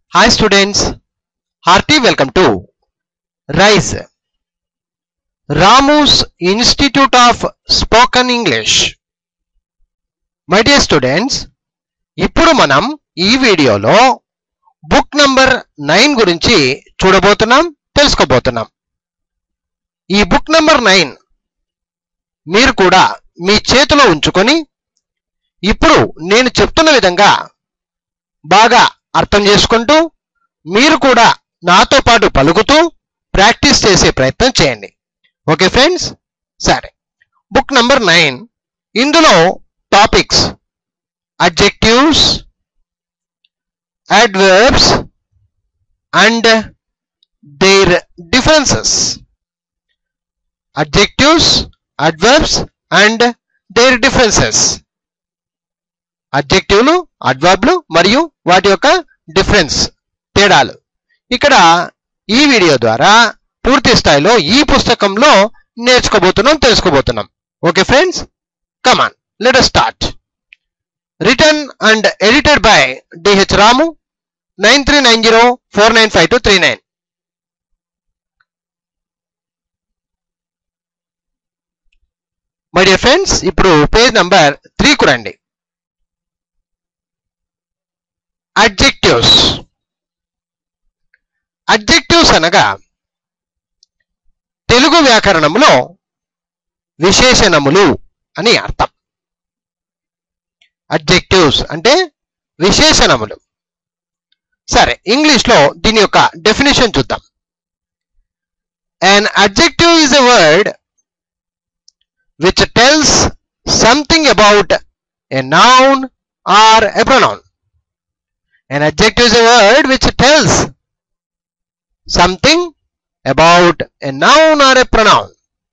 Hi students, hearty welcome to RISE, Ramu's Institute of Spoken English. My dear students ఇప్పుడు మనం ఈ వీడియోలో book number nine గురించి చూడబోతున్నాం తెలుసుకోబోతున్నాం ఈ బుక్ నంబర్ నైన్ మీరు కూడా మీ చేతిలో ఉంచుకొని ఇప్పుడు నేను చెప్తున్న విధంగా బాగా అర్థం చేసుకుంటూ మీరు కూడా నాతో పాటు పలుకుతూ ప్రాక్టీస్ చేసే ప్రయత్నం చేయండి ఓకే ఫ్రెండ్స్ సరే బుక్ నంబర్ నైన్ ఇందులో topics adjectives adverbs and their differences adjectives adverbs and their differences అడ్జెక్టివ్లు అడ్వర్బ్లు మరియు వాటి యొక్క డిఫరెన్స్ తేడాలు ఇక్కడ ఈ వీడియో ద్వారా పూర్తి స్థాయిలో ఈ పుస్తకంలో నేర్చుకోబోతున్నాం తెలుసుకోబోతున్నాం okay friends come on let start written and edited by DH Ramu nine three nine zero four nine five two three nine my dear friends ఇప్పుడు పేజ్ నంబర్ త్రీకు రండి అడ్జెక్టివ్స్ అడ్జెక్టివ్స్ అనగా తెలుగు వ్యాకరణంలో విశేషణములు అని అర్థం అడ్జెక్టివ్స్ అంటే విశేషణములు సరే ఇంగ్లీష్ లో దీని యొక్క డెఫినేషన్ చూద్దాం an adjective is a word which tells something about a noun or a pronoun an adjective is a word which tells something about a noun or a pronoun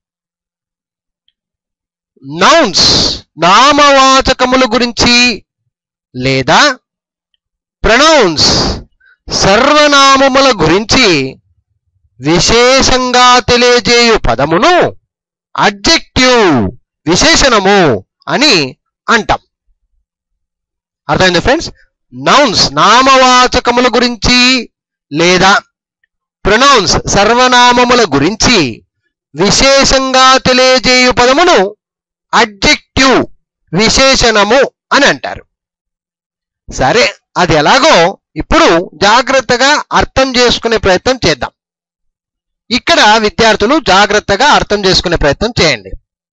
nouns నామవాచకముల గురించి లేదా pronounce సర్వనామముల గురించి విశేషంగా తెలియజేయు పదమును adjective విశేషణము అని అంటాం అర్థమైంది friends nouns నామవాచకముల గురించి లేదా ప్రొనౌన్స్ సర్వనామముల గురించి విశేషంగా తెలియజేయు పదమును అడ్జెక్టివ్ విశేషణము అని అంటారు సరే అది ఎలాగో ఇప్పుడు జాగ్రత్తగా అర్థం చేసుకునే ప్రయత్నం చేద్దాం ఇక్కడ విద్యార్థులు జాగ్రత్తగా అర్థం చేసుకునే ప్రయత్నం చేయండి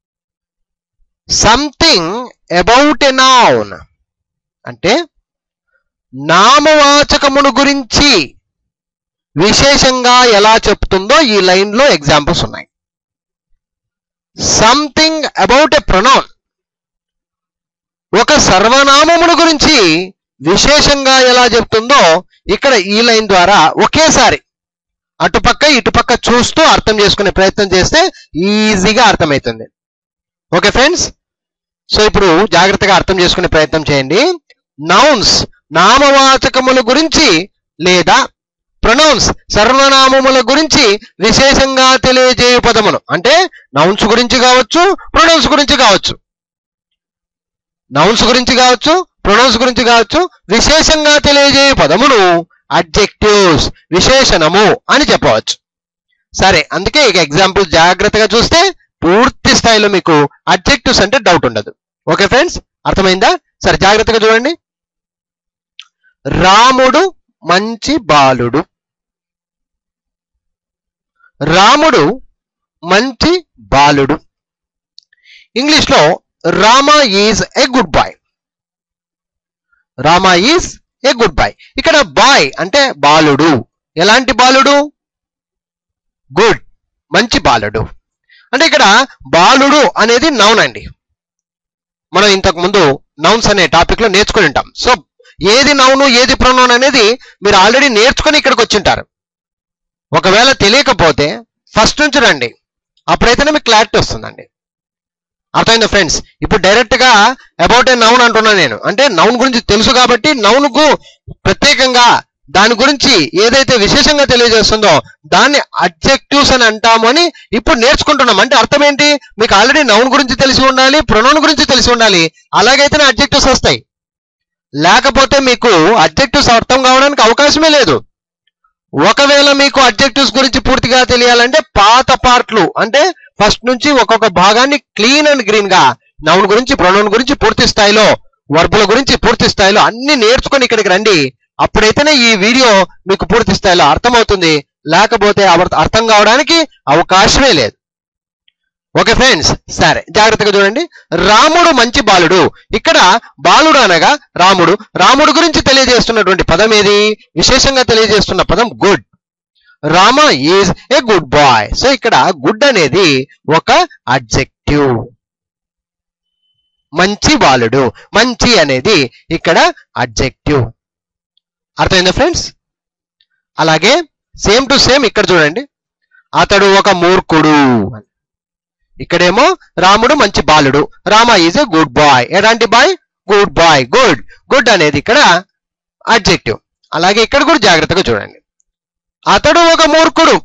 సంథింగ్ అబౌట్ ఎ నౌన్ అంటే నామవాచకమును గురించి విశేషంగా ఎలా చెప్తుందో ఈ లైన్లో ఎగ్జాంపుల్స్ ఉన్నాయి సంథింగ్ అబౌట్ ఎ ప్రొనౌన్ ఒక సర్వనామమును గురించి విశేషంగా ఎలా చెప్తుందో ఇక్కడ ఈ లైన్ ద్వారా ఒకేసారి అటుపక్క ఇటుపక్క చూస్తూ అర్థం చేసుకునే ప్రయత్నం చేస్తే ఈజీగా అర్థమవుతుంది ఓకే ఫ్రెండ్స్ సో ఇప్పుడు జాగ్రత్తగా అర్థం చేసుకునే ప్రయత్నం చేయండి నౌన్స్ నామవాచకముల గురించి లేదా ప్రొనౌన్స్ సర్వనామముల గురించి విశేషంగా తెలియజేయు పదమును అంటే నౌన్స్ గురించి కావచ్చు ప్రొనౌన్స్ గురించి కావచ్చు నౌన్స్ గురించి కావచ్చు ప్రొనౌన్స్ గురించి కావచ్చు విశేషంగా తెలియజేయు పదమును అడ్జెక్టివ్స్ విశేషణము అని చెప్పవచ్చు సరే అందుకే ఇక ఎగ్జాంపుల్ జాగ్రత్తగా చూస్తే పూర్తి స్థాయిలో మీకు అడ్జెక్టివ్స్ అంటే డౌట్ ఉండదు ఓకే ఫ్రెండ్స్ అర్థమైందా సరే జాగ్రత్తగా చూడండి రాముడు మంచి బాలుడు రాముడు మంచి బాలుడు ఇంగ్లీష్ లో Rama is a good boy Rama is a good boy ఇక్కడ బాయ్ అంటే బాలుడు ఎలాంటి బాలుడు గుడ్ మంచి బాలుడు అంటే ఇక్కడ బాలుడు అనేది నౌన్ అండి మనం ఇంతకు ముందు నౌన్స్ అనే టాపిక్ లో నేర్చుకుని ఉంటాం సో ఏది నౌను ఏది ప్రొనౌన్ అనేది మీరు ఆల్రెడీ నేర్చుకుని ఇక్కడికి వచ్చింటారు ఒకవేళ తెలియకపోతే ఫస్ట్ నుంచి రండి అప్పుడైతేనే మీకు క్లారిటీ వస్తుందండి అర్థమైందా ఫ్రెండ్స్ ఇప్పుడు డైరెక్ట్ గా అబౌట్ ఏ నౌన్ అంటున్నాను నేను అంటే నౌన్ గురించి తెలుసు కాబట్టి నౌన్ కు ప్రత్యేకంగా దాని గురించి ఏదైతే విశేషంగా తెలియజేస్తుందో దాన్ని అడ్జెక్టివ్స్ అని అంటాము అని ఇప్పుడు నేర్చుకుంటున్నాం అంటే అర్థం ఏంటి మీకు ఆల్రెడీ నౌన్ గురించి తెలిసి ఉండాలి ప్రొనౌన్ గురించి తెలిసి ఉండాలి అలాగైతేనే అడ్జెక్టివ్స్ వస్తాయి లేకపోతే మీకు అడ్జెక్టివ్స్ అర్థం కావడానికి అవకాశమే లేదు ఒకవేళ మీకు అడ్జెక్టివ్స్ గురించి పూర్తిగా తెలియాలంటే పాత పార్ట్లు అంటే ఫస్ట్ నుంచి ఒక్కొక్క భాగాన్ని క్లీన్ అండ్ గ్రీన్ గా నౌన్ గురించి ప్రొనౌన్ గురించి పూర్తి స్థాయిలో వర్బుల గురించి పూర్తి స్థాయిలో అన్ని నేర్చుకొని ఇక్కడికి రండి అప్పుడైతేనే ఈ వీడియో మీకు పూర్తి స్థాయిలో అర్థమవుతుంది లేకపోతే అవ- అర్థం కావడానికి అవకాశమే లేదు ఓకే ఫ్రెండ్స్ సరే జాగ్రత్తగా చూడండి రాముడు మంచి బాలుడు ఇక్కడ బాలుడు అనగా రాముడు రాముడు గురించి తెలియజేస్తున్నటువంటి పదం ఏది విశేషంగా తెలియజేస్తున్న పదం good Rama is a good boy so ఇక్కడ గుడ్ అనేది ఒక అడ్జెక్టివ్ మంచి బాలుడు మంచి అనేది ఇక్కడ అడ్జెక్టివ్ అర్థమైందా ఫ్రెండ్స్ అలాగే సేమ్ టు సేమ్ ఇక్కడ చూడండి అతడు ఒక మూర్ఖుడు ఇక్కడేమో రాముడు మంచి బాలుడు Rama is a good boy ఎలాంటి boy good boy good good అనేది ఇక్కడ అడ్జెక్టివ్ అలాగే ఇక్కడ కూడా జాగ్రత్తగా చూడండి అతడు ఒక మూర్ఖుడు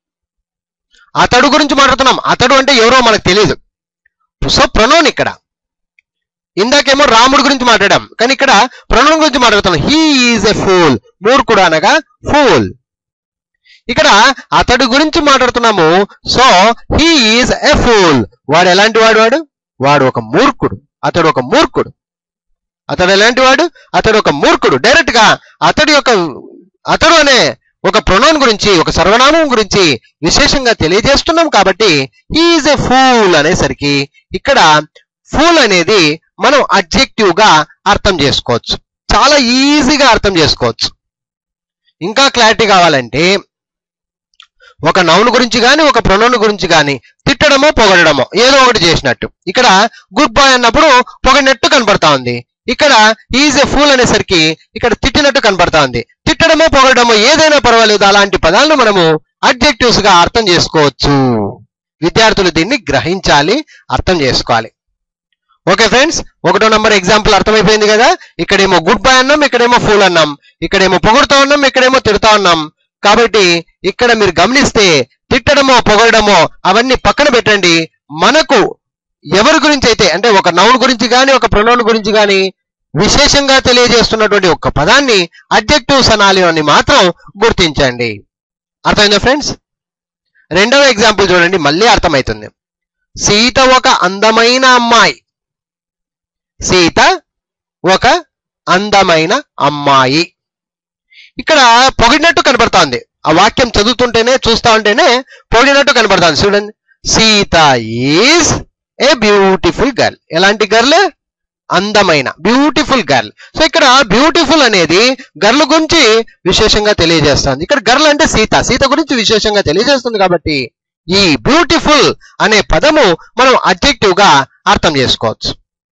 అతడు గురించి మాట్లాడుతున్నాం అతడు అంటే ఎవరో మనకు తెలియదు సో ప్రొనౌన్ ఇక్కడ ఇందాకేమో రాముడు గురించి మాట్లాడాం కానీ ఇక్కడ ప్రొనౌన్ గురించి మాట్లాడుతున్నాం హీ ఈజ్ ఎ ఫూల్ మూర్ఖుడు అనగా ఫూల్ ఇక్కడ అతడు గురించి మాట్లాడుతున్నాము so he is a fool వాడు ఎలాంటి వాడు వాడు వాడు ఒక మూర్ఖుడు అతడు ఒక మూర్ఖుడు అతడు ఎలాంటి వాడు అతడు ఒక మూర్ఖుడు డైరెక్ట్ గా అతడి యొక్క అతడు అనే ఒక ప్రొనౌన్ గురించి ఒక సర్వనామం గురించి విశేషంగా తెలియజేస్తున్నాం కాబట్టి ఈజ్ ఎ ఫూల్ అనేసరికి ఇక్కడ ఫూల్ అనేది మనం అడ్జెక్టివ్ గా అర్థం చేసుకోవచ్చు చాలా ఈజీగా అర్థం చేసుకోవచ్చు ఇంకా క్లారిటీ కావాలంటే ఒక నౌన్ గురించి కానీ ఒక ప్రొనౌన్ గురించి కానీ తిట్టడమో పొగడమో ఏదో ఒకటి చేసినట్టు ఇక్కడ గుడ్ బాయ్ అన్నప్పుడు పొగడినట్టు కనపడతా ఉంది ఇక్కడ ఈజ్ ఎ ఫూల్ అనేసరికి ఇక్కడ తిట్టినట్టు కనపడతా ఉంది తిట్టడమో పొగడమో ఏదైనా పర్వాలేదు అలాంటి పదాలను మనము అడ్జెక్టివ్స్ గా అర్థం చేసుకోవచ్చు విద్యార్థులు దీన్ని గ్రహించాలి అర్థం చేసుకోవాలి ఓకే ఫ్రెండ్స్ ఒకటో నంబర్ ఎగ్జాంపుల్ అర్థమైపోయింది కదా ఇక్కడేమో గుడ్ బాయ్ అన్నాం ఇక్కడేమో ఫూల్ అన్నాం ఇక్కడేమో పొగుడుతా ఉన్నాం ఇక్కడేమో తిడతా ఉన్నాం కాబట్టి ఇక్కడ మీరు గమనిస్తే తిట్టడమో పొగడమో అవన్నీ పక్కన పెట్టండి మనకు ఎవరి గురించి అయితే అంటే ఒక నౌన్ గురించి కానీ ఒక ప్రొనౌన్ గురించి కానీ విశేషంగా తెలియజేస్తున్నటువంటి ఒక పదాన్ని అడ్జెక్టివ్స్ అనాలి అని మాత్రం గుర్తించండి అర్థమైందా ఫ్రెండ్స్ రెండవ ఎగ్జాంపుల్ చూడండి మళ్ళీ అర్థమవుతుంది సీత ఒక అందమైన అమ్మాయి సీత ఒక అందమైన అమ్మాయి ఇక్కడ పొగిడినట్టు కనబడుతోంది ఆ వాక్యం చదువుతుంటేనే చూస్తా ఉంటేనే పొగిడినట్టు కనబడుతోంది చూడండి Sita is a beautiful girl ఎలాంటి గర్ల్ అందమైన బ్యూటిఫుల్ గర్ల్ సో ఇక్కడ బ్యూటిఫుల్ అనేది గర్ల్ గురించి విశేషంగా తెలియజేస్తుంది ఇక్కడ గర్ల్ అంటే సీత సీత గురించి విశేషంగా తెలియజేస్తుంది కాబట్టి ఈ బ్యూటిఫుల్ అనే పదము మనం అడ్జెక్టివ్ గా అర్థం చేసుకోవచ్చు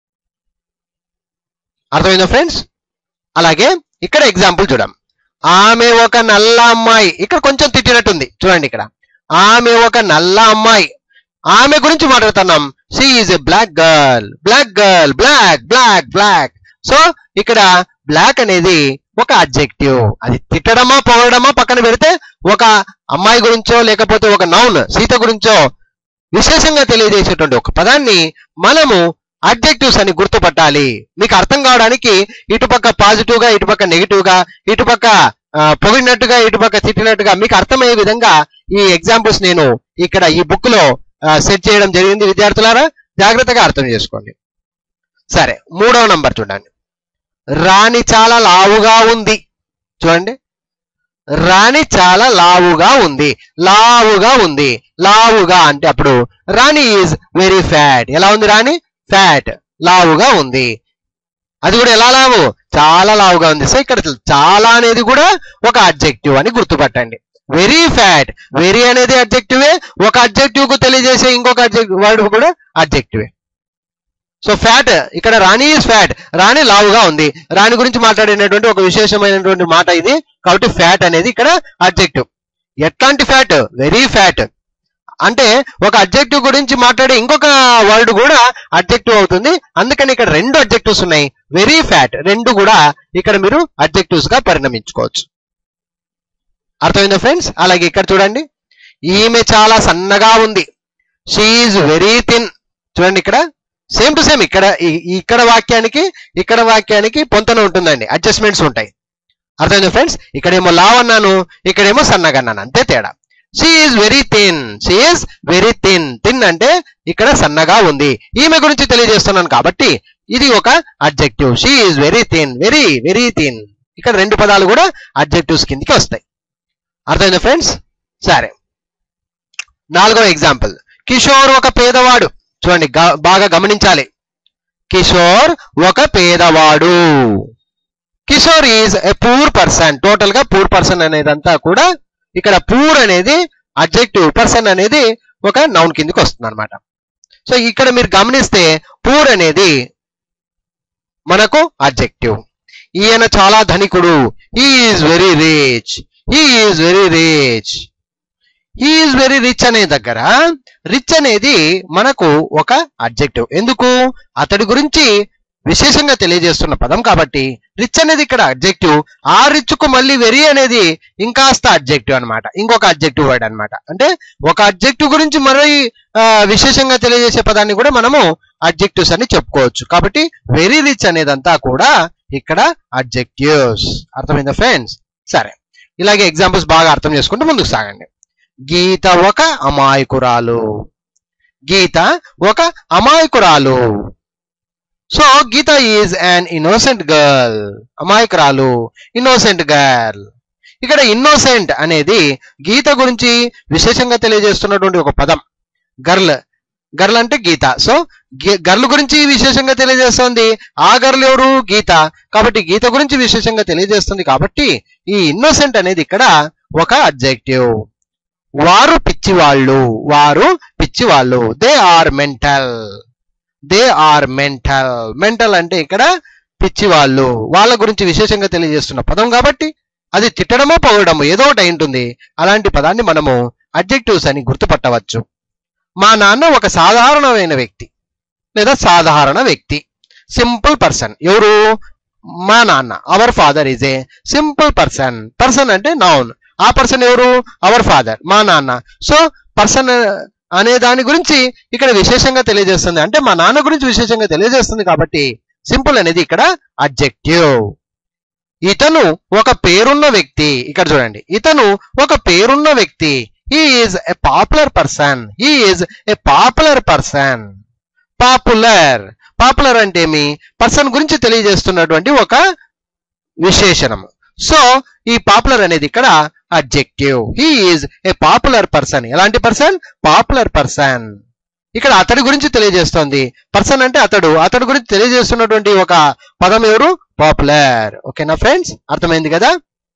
అర్థమైందా ఫ్రెండ్స్ అలాగే ఇక్కడ ఎగ్జాంపుల్ చూడం ఆమె ఒక నల్ల అమ్మాయి ఇక్కడ కొంచెం తిట్టినట్టుంది చూడండి ఇక్కడ ఆమె ఒక నల్ల అమ్మాయి ఆమె గురించి మాట్లాడుతున్నాం she is a black girl black girl black black black so ఇక్కడ బ్లాక్ అనేది ఒక అడ్జెక్టివ్ అది తిట్టడమా పొగడమా పక్కన పెడితే ఒక అమ్మాయి గురించో లేకపోతే ఒక నౌన్ సీత గురించో విశేషంగా తెలియజేసేటువంటి ఒక పదాన్ని మనము అడ్జెక్టివ్స్ అని గుర్తుపట్టాలి మీకు అర్థం కావడానికి ఇటుపక్క పాజిటివ్ గా ఇటుపక్క నెగిటివ్ గా ఇటుపక్క ఆ, పొగిడినట్టుగా ఇటుపక్క తిట్టినట్టుగా మీకు అర్థమయ్యే విధంగా ఈ ఎగ్జాంపుల్స్ నేను ఇక్కడ ఈ బుక్ లో సెట్ చేయడం జరిగింది విద్యార్థులారా జాగ్రత్తగా అర్థం చేసుకోండి సరే మూడవ నంబర్ చూడండి రాణి చాలా లావుగా ఉంది చూడండి రాణి చాలా లావుగా ఉంది లావుగా ఉంది లావుగా అంటే అప్పుడు రాణి ఈజ్ వెరీ ఫ్యాట్ ఎలా ఉంది రాణి ఫ్యాట్ లావుగా ఉంది అది కూడా ఎలా లావు చాలా లావుగా ఉంది సో ఇక్కడ చాలా అనేది కూడా ఒక అడ్జెక్టివ్ అని గుర్తుపట్టండి వెరీ ఫ్యాట్ వెరీ అనేది అడ్జెక్టివే ఒక అడ్జెక్టివ్ కు తెలియజేసే ఇంకొక అడ్జెక్టివ్ వర్డ్ కూడా అడ్జెక్టివే సో ఫ్యాట్ ఇక్కడ రాణి ఈజ్ ఫ్యాట్ రాణి లావుగా ఉంది రాణి గురించి మాట్లాడినటువంటి ఒక విశేషమైనటువంటి మాట ఇది కాబట్టి ఫ్యాట్ అనేది ఇక్కడ అడ్జెక్టివ్ ఎట్లాంటి ఫ్యాట్ వెరీ ఫ్యాట్ అంటే ఒక అడ్జెక్టివ్ గురించి మాట్లాడే ఇంకొక వర్డ్ కూడా అడ్జెక్టివ్ అవుతుంది అందుకని ఇక్కడ రెండు అడ్జెక్టివ్స్ ఉన్నాయి వెరీ ఫ్యాట్ రెండు కూడా ఇక్కడ మీరు అడ్జెక్టివ్స్ గా పరిణమించుకోవచ్చు అర్థమైందా ఫ్రెండ్స్ అలాగే ఇక్కడ చూడండి ఈమె చాలా సన్నగా ఉంది షీఈ్ వెరీ థిన్ చూడండి ఇక్కడ సేమ్ టు సేమ్ ఇక్కడ ఈ- ఈ ఇక్కడ వాక్యానికి ఇక్కడ వాక్యానికి పొంతన ఉంటుందండి అడ్జస్ట్మెంట్స్ ఉంటాయి అర్థమైంది ఫ్రెండ్స్ ఇక్కడేమో లావ్ అన్నాను ఇక్కడేమో సన్నగా అన్నాను అంతే తేడా she is very thin she is very thin thin అంటే ఇక్కడ సన్నగా ఉంది ఈమె గురించి తెలియజేస్తున్నాను కాబట్టి ఇది ఒక adjective she is very thin very very thin ఇక్కడ రెండు పదాలు కూడా అడ్జెక్టివ్స్ కిందకి వస్తాయి అర్థమైందా ఫ్రెండ్స్ సరే నాలుగో ఎగ్జాంపుల్ కిషోర్ ఒక పేదవాడు చూడండి గ- బాగా గమనించాలి కిషోర్ ఒక పేదవాడు Kishore is a poor person total గా పూర్ పర్సన్ అనేదంతా కూడా ఇక్కడ పూర్ అనేది అడ్జెక్టివ్ పర్సన్ అనేది ఒక నౌన్ కిందకి వస్తుంది అనమాట సో ఇక్కడ మీరు గమనిస్తే పూర్ అనేది మనకు అడ్జెక్టివ్ ఈయన చాలా ధనికుడు is very rich is very rich is very rich అనే దగ్గర రిచ్ అనేది మనకు ఒక అడ్జెక్టివ్ ఎందుకు అతడి గురించి విశేషంగా తెలియజేస్తున్న పదం కాబట్టి రిచ్ అనేది ఇక్కడ అడ్జెక్టివ్ ఆ రిచ్ కు మళ్ళీ వెరీ అనేది ఇంకాస్త అడ్జెక్టివ్ అన్నమాట ఇంకొక అడ్జెక్టివ్ వర్డ్ అన్నమాట అంటే ఒక అడ్జెక్టివ్ గురించి మరీ ఆ, విశేషంగా తెలియజేసే పదాన్ని కూడా మనము అడ్జెక్టివ్స్ అని చెప్పుకోవచ్చు కాబట్టి వెరీ రిచ్ అనేదంతా కూడా ఇక్కడ అడ్జెక్టివ్స్ అర్థమైందా ఫ్రెండ్స్ సరే ఇలాగే ఎగ్జాంపుల్స్ బాగా అర్థం చేసుకుంటూ ముందుకు సాగండి గీత ఒక అమాయకురాలు గీత ఒక అమాయకురాలు so Gita is an innocent girl అమాయకురాలు ఇన్నోసెంట్ గర్ల్ ఇక్కడ ఇన్నోసెంట్ అనేది గీత గురించి విశేషంగా తెలియజేస్తున్నటువంటి ఒక పదం గర్ల్ గర్ల్ అంటే గీత సో గర్ల్ గురించి విశేషంగా తెలియజేస్తుంది ఆ గర్ల్ ఎవరు గీత కాబట్టి గీత గురించి విశేషంగా తెలియజేస్తుంది కాబట్టి ఈ ఇన్నోసెంట్ అనేది ఇక్కడ ఒక అడ్జెక్టివ్ వారు పిచ్చివాళ్ళు వారు పిచ్చివాళ్ళు they are mental they are mental mental అంటే ఇక్కడ పిచ్చివాళ్ళు వాళ్ళ గురించి విశేషంగా తెలియజేస్తున్న పదం కాబట్టి అది తిట్టడమో పొగడమో ఏదో ఒకటి అయి ఉంటుంది అలాంటి పదాన్ని మనము అడ్జెక్టివ్స్ అని గుర్తుపట్టవచ్చు మా నాన్న ఒక సాధారణమైన వ్యక్తి లేదా సాధారణ వ్యక్తి సింపుల్ పర్సన్ ఎవరు మా నాన్న our father is a simple person person అంటే నౌన్ ఆ పర్సన్ ఎవరు అవర్ ఫాదర్ మా నాన్న సో పర్సన్ అనే దాని గురించి ఇక్కడ విశేషంగా తెలియజేస్తుంది అంటే మా నాన్న గురించి విశేషంగా తెలియజేస్తుంది కాబట్టి సింపుల్ అనేది ఇక్కడ అడ్జెక్టివ్ ఇతను ఒక పేరున్న వ్యక్తి ఇక్కడ చూడండి ఇతను ఒక పేరున్న వ్యక్తి is a popular person is a popular person popular popular అంటే ఏమి పర్సన్ గురించి తెలియజేస్తున్నటువంటి ఒక విశేషణం సో ఈ పాపులర్ అనేది ఇక్కడ adjective he is a popular person ఎలాంటి పర్సన్ పాపులర్ పర్సన్ ఇక్కడ అతడి గురించి తెలియజేస్తోంది పర్సన్ అంటే అతడు అతడి గురించి తెలియజేస్తున్నటువంటి ఒక పదం ఎవరు పాపులర్ ఓకేనా ఫ్రెండ్స్ అర్థమైంది కదా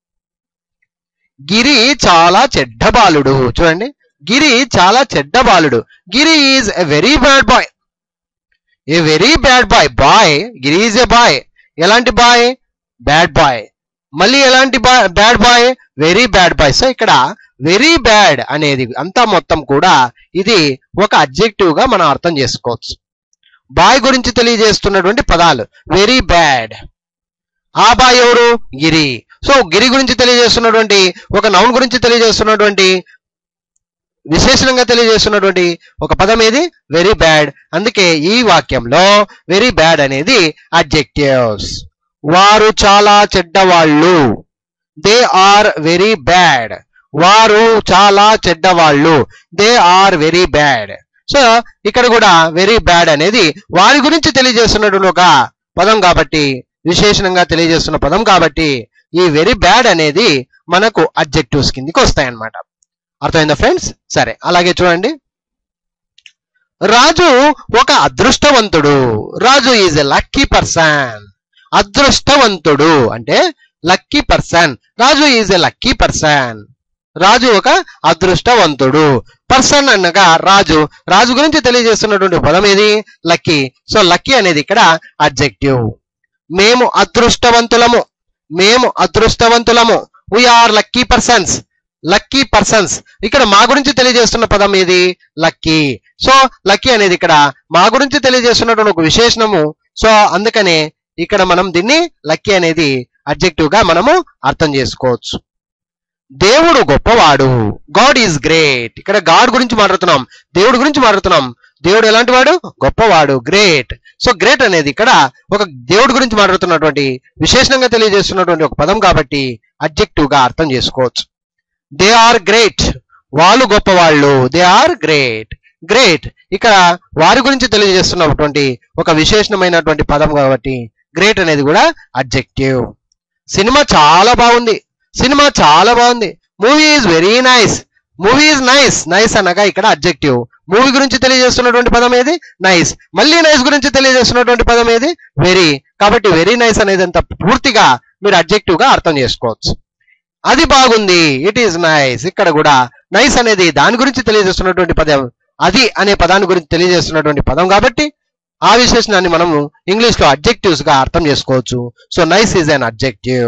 గిరి చాలా చెడ్డ బాలుడు చూడండి గిరి చాలా చెడ్డ బాలుడు గిరి is a very bad boy a very bad boy bye Giri is a boy ఎలాంటి బాయ్ బ్యాడ్ బాయ్ మళ్ళీ ఎలాంటి bad boy very bad boy so ఇక్కడ వెరీ బ్యాడ్ అనేది అంతా మొత్తం కూడా ఇది ఒక అడ్జెక్టివ్ గా మనం అర్థం చేసుకోవచ్చు బాయ్ గురించి తెలియజేస్తున్నటువంటి పదాలు వెరీ బ్యాడ్ ఆ బాయ్ ఎవరు గిరి సో గిరి గురించి తెలియజేస్తున్నటువంటి ఒక నౌన్ గురించి తెలియజేస్తున్నటువంటి విశేషణంగా తెలియజేస్తున్నటువంటి ఒక పదం ఏది వెరీ బ్యాడ్ అందుకే ఈ వాక్యంలో వెరీ బ్యాడ్ అనేది అడ్జెక్టివ్స్ వారు చాలా చెడ్డవాళ్ళు దే ఆర్ వెరీ బ్యాడ్ వారు చాలా చెడ్డవాళ్ళు they are very bad so ఇక్కడ కూడా వెరీ బ్యాడ్ అనేది వారి గురించి తెలియజేస్తున్నటువంటి ఒక పదం కాబట్టి విశేషణంగా తెలియజేస్తున్న పదం కాబట్టి ఈ వెరీ బ్యాడ్ అనేది మనకు అడ్జెక్టివ్స్ కిందికి వస్తాయన్నమాట అర్థమైందా ఫ్రెండ్స్ సరే అలాగే చూడండి రాజు ఒక అదృష్టవంతుడు Raju is a lucky person అదృష్టవంతుడు అంటే lucky person Raju is a lucky person Raju ఒక అదృష్టవంతుడు పర్సన్ అనగా రాజు రాజు గురించి తెలియజేస్తున్నటువంటి పదం ఏది లక్కీ సో లక్కీ అనేది ఇక్కడ అడ్జెక్టివ్ మేము అదృష్టవంతులము మేము అదృష్టవంతులము we are lucky persons lucky persons ఇక్కడ మా గురించి తెలియజేస్తున్న పదం ఏది లక్కీ సో లక్కీ అనేది ఇక్కడ మా గురించి తెలియజేస్తున్నటువంటి ఒక విశేషణము సో అందుకనే ఇక్కడ మనం దీన్ని లక్కీ అనేది అడ్జెక్టివ్ గా మనము అర్థం చేసుకోవచ్చు దేవుడు గొప్పవాడు గాడ్ ఈజ్ గ్రేట్ ఇక్కడ గాడ్ గురించి మాట్లాడుతున్నాం దేవుడి గురించి మాట్లాడుతున్నాం దేవుడు ఎలాంటి వాడు గొప్పవాడు గ్రేట్ సో గ్రేట్ అనేది ఇక్కడ ఒక దేవుడి గురించి మాట్లాడుతున్నటువంటి విశేషణంగా తెలియజేస్తున్నటువంటి ఒక పదం కాబట్టి అడ్జెక్టివ్ గా అర్థం చేసుకోవచ్చు దే ఆర్ గ్రేట్ వాళ్ళు గొప్పవాళ్ళు దే ఆర్ గ్రేట్ గ్రేట్ ఇక్కడ వారి గురించి తెలియజేస్తున్నటువంటి ఒక విశేషణమైనటువంటి పదం కాబట్టి గ్రేట్ అనేది కూడా అడ్జెక్టివ్ సినిమా చాలా బాగుంది సినిమా చాలా బాగుంది movie is very nice movie is nice nice అనగా ఇక్కడ అడ్జెక్టివ్ మూవీ గురించి తెలియజేస్తున్నటువంటి పదం ఏది నైస్ మళ్ళీ నైస్ గురించి తెలియజేస్తున్నటువంటి పదం ఏది వెరీ కాబట్టి వెరీ నైస్ అనేది అంత పూర్తిగా మీరు అడ్జెక్టివ్ గా అర్థం చేసుకోవచ్చు అది బాగుంది ఇట్ ఈస్ నైస్ ఇక్కడ కూడా నైస్ అనేది దాని గురించి తెలియజేస్తున్నటువంటి పదం అది అనే పదాన్ని గురించి తెలియజేస్తున్నటువంటి పదం కాబట్టి ఆ విశేషణాన్ని మనము ఇంగ్లీష్ లో అడ్జెక్టివ్స్ గా అర్థం చేసుకోవచ్చు so nice is an adjective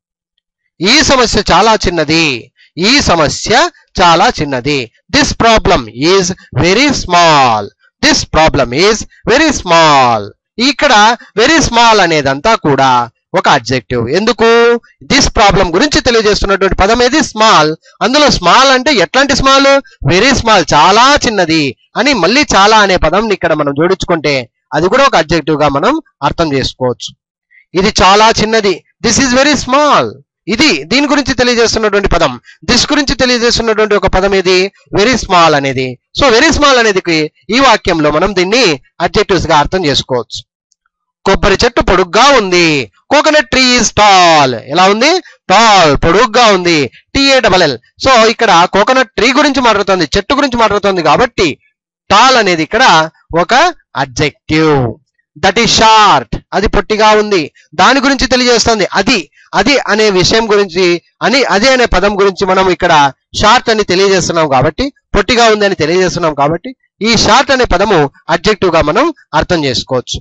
ఈ సమస్య చాలా చిన్నది ఈ సమస్య చాలా చిన్నది this problem is very small this problem is very small ఇక్కడ వెరీ స్మాల్ అనేదంతా కూడా ఒక అడ్జెక్టివ్ ఎందుకు దిస్ ప్రాబ్లం గురించి తెలియజేస్తున్నటువంటి పదం ఏది స్మాల్ అందులో స్మాల్ అంటే ఎట్లాంటి స్మాల్ వెరీ స్మాల్ చాలా చిన్నది అని మళ్ళీ చాలా అనే పదం ఇక్కడ మనం జోడించుకుంటే అది కూడా ఒక అడ్జెక్టివ్ గా మనం అర్థం చేసుకోవచ్చు ఇది చాలా చిన్నది దిస్ ఈజ్ వెరీ స్మాల్ ఇది దీని గురించి తెలియజేస్తున్నటువంటి పదం దిస్ గురించి తెలియజేస్తున్నటువంటి ఒక పదం ఏది వెరీ స్మాల్ అనేది సో వెరీ స్మాల్ అనేది ఈ వాక్యంలో మనం దీన్ని అడ్జెక్టివ్స్ గా అర్థం చేసుకోవచ్చు కొబ్బరి చెట్టు పొడుగ్గా ఉంది కోకోనట్ ట్రీ ఈజ్ టాల్ ఎలా ఉంది టాల్ పొడుగ్గా ఉంది టీఏ డబల్ ఎల్ సో ఇక్కడ కోకోనట్ ట్రీ గురించి మాట్లాడుతుంది చెట్టు గురించి మాట్లాడుతుంది కాబట్టి టాల్ అనేది ఇక్కడ ఒక అడ్జెక్టివ్ దట్ ఈస్ షార్ట్ అది పొట్టిగా ఉంది దాని గురించి తెలియజేస్తుంది అది అది అనే విషయం గురించి అని అది అనే పదం గురించి మనం ఇక్కడ షార్ట్ అని తెలియజేస్తున్నాం కాబట్టి పొట్టిగా ఉంది అని తెలియజేస్తున్నాం కాబట్టి ఈ షార్ట్ అనే పదము అడ్జెక్టివ్ గా మనం అర్థం చేసుకోవచ్చు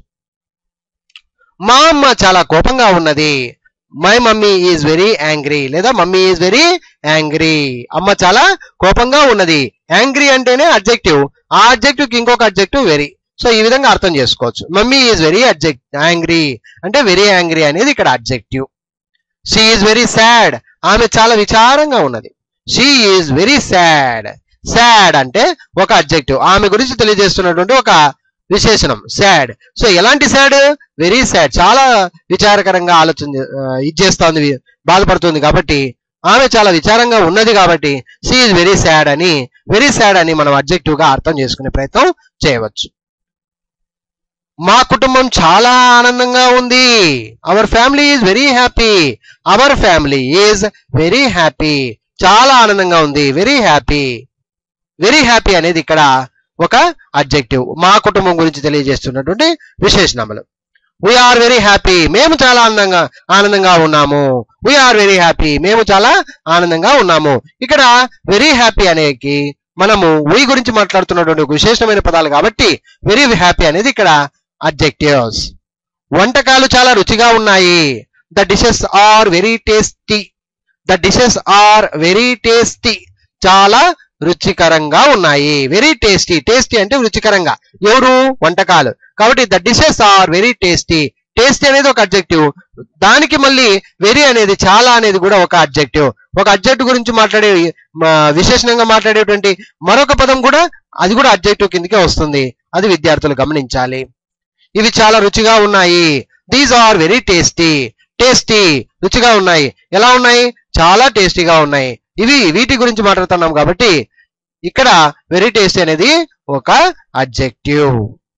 మా అమ్మ చాలా కోపంగా ఉన్నది my mummy is very angry లేదా మమ్మీ ఈజ్ వెరీ యాంగ్రీ అమ్మ చాలా కోపంగా ఉన్నది యాంగ్రీ అంటేనే అడ్జెక్టివ్ ఆ అడ్జెక్టివ్ కి ఇంకొక అడ్జెక్టివ్ వెరీ సో ఈ విధంగా అర్థం చేసుకోవచ్చు మమ్మీ ఈజ్ వెరీ అడ్జెక్ట్ యాంగ్రీ అంటే వెరీ యాంగ్రీ అనేది ఇక్కడ adjective she is very sad ఆమె చాలా విచారంగా ఉన్నది she is very sad sad అంటే ఒక అడ్జెక్టివ్ ఆమె గురించి తెలియజేస్తున్నటువంటి ఒక విశేషణం సాడ్ సో ఎలాంటి సాడ్ వెరీ సాడ్ చాలా విచారకరంగా ఆలోచన ఆ, ఇది చేస్తోంది బాధపడుతుంది కాబట్టి ఆమె చాలా విచారంగా ఉన్నది కాబట్టి షీ ఈజ్ వెరీ సాడ్ అని వెరీ సాడ్ అని మనం అడ్జెక్టివ్ గా అర్థం చేసుకునే ప్రయత్నం చేయవచ్చు మా కుటుంబం చాలా ఆనందంగా ఉంది our family is very happy our family is very happy చాలా ఆనందంగా ఉంది వెరీ హ్యాపీ వెరీ హ్యాపీ అనేది ఇక్కడ ఒక అడ్జెక్టివ్ మా కుటుంబం గురించి తెలియజేస్తున్నటువంటి విశేషణములు వీఆర్ వెరీ హ్యాపీ మేము చాలా ఆనందంగా ఆనందంగా ఉన్నాము వీఆర్ వెరీ హ్యాపీ మేము చాలా ఆనందంగా ఉన్నాము ఇక్కడ వెరీ హ్యాపీ అనేది మనము వీ గురించి మాట్లాడుతున్నటువంటి ఒక విశేషమైన పదాలు కాబట్టి వెరీ హ్యాపీ అనేది ఇక్కడ అడ్జెక్టివ్స్ వంటకాలు చాలా రుచిగా ఉన్నాయి the dishes are very tasty the dishes are very tasty చాలా రుచికరంగా ఉన్నాయి వెరీ టేస్టీ టేస్టీ అంటే రుచికరంగా ఎవరు వంటకాలు కాబట్టి the dishes are very tasty tasty అనేది ఒక అడ్జెక్టివ్ దానికి మళ్ళీ వెరీ అనేది చాలా అనేది కూడా ఒక అడ్జెక్టివ్ ఒక అడ్జెక్ట్ గురించి మాట్లాడే మ, విశేషణంగా మాట్లాడేటువంటి మరొక పదం కూడా అది కూడా అడ్జెక్టివ్ కిందకే వస్తుంది అది విద్యార్థులు గమనించాలి ఇవి చాలా రుచిగా ఉన్నాయి these are very tasty tasty రుచిగా ఉన్నాయి ఎలా ఉన్నాయి చాలా టేస్టీగా ఉన్నాయి ఇవి వీటి గురించి మాట్లాడుతున్నాం కాబట్టి ఇక్కడ వెరీ టేస్టీ అనేది ఒక adjective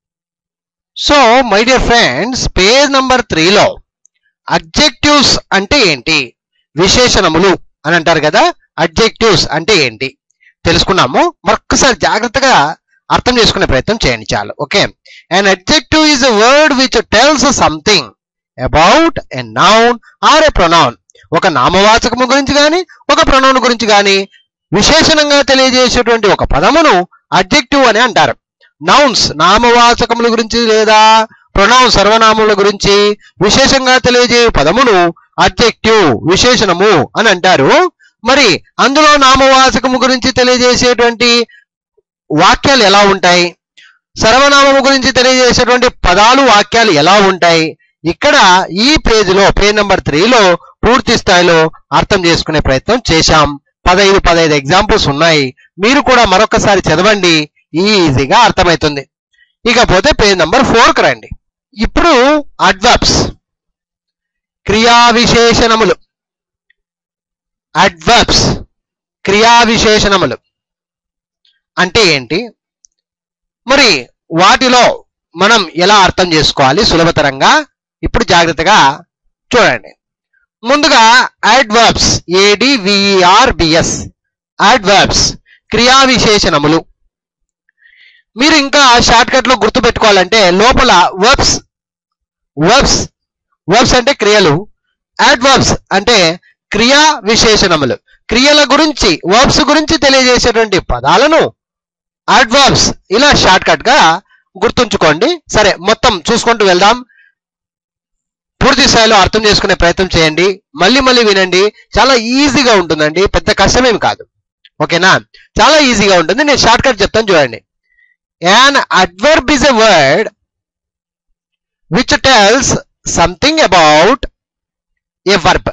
so my dear friends page number త్రీలో అడ్జెక్టివ్స్ అంటే ఏంటి విశేషణములు అని అంటారు కదా అడ్జెక్టివ్స్ అంటే ఏంటి తెలుసుకున్నాము మరొకసారి జాగ్రత్తగా అర్థం చేసుకునే ప్రయత్నం చేయండి చాలు okay an adjective is a word which tells something about a noun or a pronoun ఒక నామవాచకము గురించి కానీ ఒక ప్రొనౌన్ గురించి కానీ విశేషణంగా తెలియజేసేటువంటి ఒక పదమును అడ్జెక్టివ్ అని అంటారు నౌన్స్ నామవాచకముల గురించి లేదా ప్రొనౌన్ సర్వనామముల గురించి విశేషంగా తెలియజే పదమును అడ్జెక్టివ్ విశేషణము అని అంటారు మరి అందులో నామవాచకము గురించి తెలియజేసేటువంటి వాక్యాలు ఎలా ఉంటాయి సర్వనామము గురించి తెలియజేసేటువంటి పదాలు వాక్యాలు ఎలా ఉంటాయి ఇక్కడ ఈ పేజీలో పేజ్ నెంబర్ త్రీలో పూర్తి స్థాయిలో అర్థం చేసుకునే ప్రయత్నం చేశాం పదహైదు పదహైదు ఎగ్జాంపుల్స్ ఉన్నాయి మీరు కూడా మరొకసారి చదవండి ఈజీగా అర్థమవుతుంది ఇకపోతే పేజ్ నంబర్ ఫోర్కి రండి ఇప్పుడు అడ్వర్బ్స్ క్రియా విశేషణములు అడ్వర్బ్స్ క్రియా విశేషణములు అంటే ఏంటి మరి వాటిలో మనం ఎలా అర్థం చేసుకోవాలి సులభతరంగా ఇప్పుడు జాగ్రత్తగా చూడండి ముందుగా అడ్వర్బ్స్ ఏడివిఆర్ బిఎస్ అడ్వర్బ్స్ క్రియా విశేషణములు మీరు ఇంకా షార్ట్ కట్ లో గుర్తు పెట్టుకోవాలంటే లోపల వర్బ్స్ వర్బ్స్ వర్బ్స్ అంటే క్రియలు అడ్వర్బ్స్ అంటే క్రియా విశేషణములు క్రియల గురించి వర్బ్స్ గురించి తెలియజేసేటువంటి పదాలను అడ్వర్బ్స్ ఇలా షార్ట్ కట్ గా గుర్తుంచుకోండి సరే మొత్తం చూసుకుంటూ వెళ్దాం పూర్తి స్థాయిలో అర్థం చేసుకునే ప్రయత్నం చేయండి మళ్ళీ మళ్ళీ వినండి చాలా ఈజీగా ఉంటుందండి పెద్ద కష్టమేమి కాదు ఓకేనా చాలా ఈజీగా ఉంటుంది నేను షార్ట్ కట్ చెప్తాను చూడండి an adverb is a word which tells something about a verb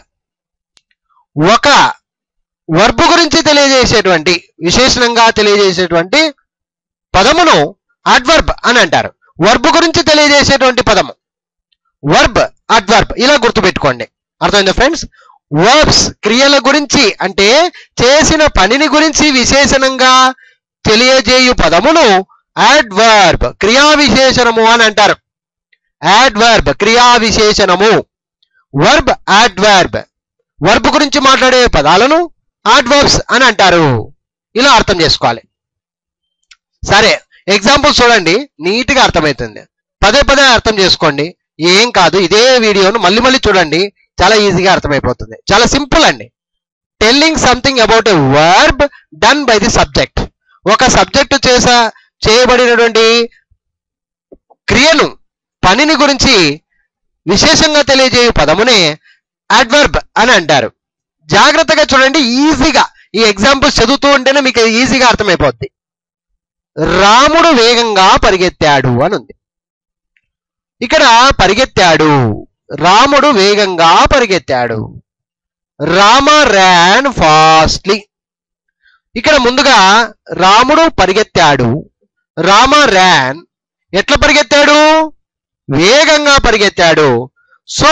ఒక వర్బ్ గురించి తెలియజేసేటువంటి విశేషణంగా తెలియజేసేటువంటి పదమును అడ్వర్బ్ అని అంటారు వర్బ్ గురించి తెలియజేసేటువంటి పదము వర్బ్ అడ్వర్బ్ ఇలా గుర్తుపెట్టుకోండి అర్థమైందా ఫ్రెండ్స్ వర్బ్స్ క్రియల గురించి అంటే చేసిన పనిని గురించి విశేషణంగా తెలియజేయు పదమును అడ్వర్బ్ క్రియా విశేషణము అని అంటారు అడ్వర్బ్ క్రియా విశేషణము వర్బ్ అడ్వర్బ్ వర్బ్ గురించి మాట్లాడే పదాలను అడ్వర్బ్స్ అని అంటారు ఇలా అర్థం చేసుకోవాలి సరే ఎగ్జాంపుల్ చూడండి నీట్ గా అర్థమవుతుంది పదే పదే అర్థం చేసుకోండి ఏం కాదు ఇదే వీడియోను మళ్ళీ మళ్ళీ చూడండి చాలా ఈజీగా అర్థమైపోతుంది చాలా సింపుల్ అండి telling something about a verb done by the subject ఒక సబ్జెక్టు చేసా చేయబడినటువంటి క్రియను పనిని గురించి విశేషంగా తెలియజేయు పదమునే అడ్వర్బ్ అని అంటారు జాగ్రత్తగా చూడండి ఈజీగా ఈ ఎగ్జాంపుల్స్ చదువుతూ ఉంటేనే మీకు ఈజీగా అర్థమైపోద్ది రాముడు వేగంగా పరిగెత్తాడు అని ఉంది ఇక్కడ పరిగెత్తాడు రాముడు వేగంగా పరిగెత్తాడు రామ ర్యాన్ ఫాస్ట్లీ ఇక్కడ ముందుగా రాముడు పరిగెత్తాడు రామ ర్యాన్ ఎట్లా పరిగెత్తాడు వేగంగా పరిగెత్తాడు సో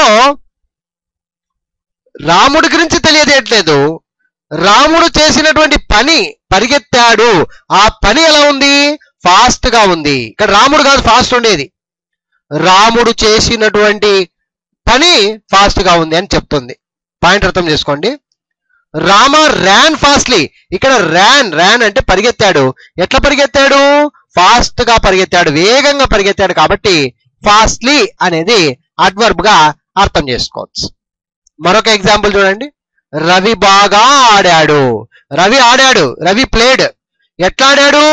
రాముడి గురించి తెలియజేయట్లేదు రాముడు చేసినటువంటి పని పరిగెత్తాడు ఆ పని ఎలా ఉంది ఫాస్ట్ గా ఉంది ఇక్కడ రాముడు కాదు ఫాస్ట్ ఉండేది రాముడు చేసినటువంటి పని ఫాస్ట్ గా ఉంది అని చెప్తుంది పాయింట్ అర్థం చేసుకోండి రామ ర్యాన్ ఫాస్ట్లీ ఇక్కడ ర్యాన్ ర్యాన్ అంటే పరిగెత్తాడు ఎట్లా పరిగెత్తాడు ఫాస్ట్ గా పరిగెత్తాడు వేగంగా పరిగెత్తాడు కాబట్టి ఫాస్ట్లీ అనేది అడ్వర్బ్ గా అర్థం చేసుకోవచ్చు మరొక ఎగ్జాంపుల్ చూడండి రవి బాగా ఆడాడు రవి ఆడాడు రవి ప్లేడ్ ఎట్లా ఆడాడు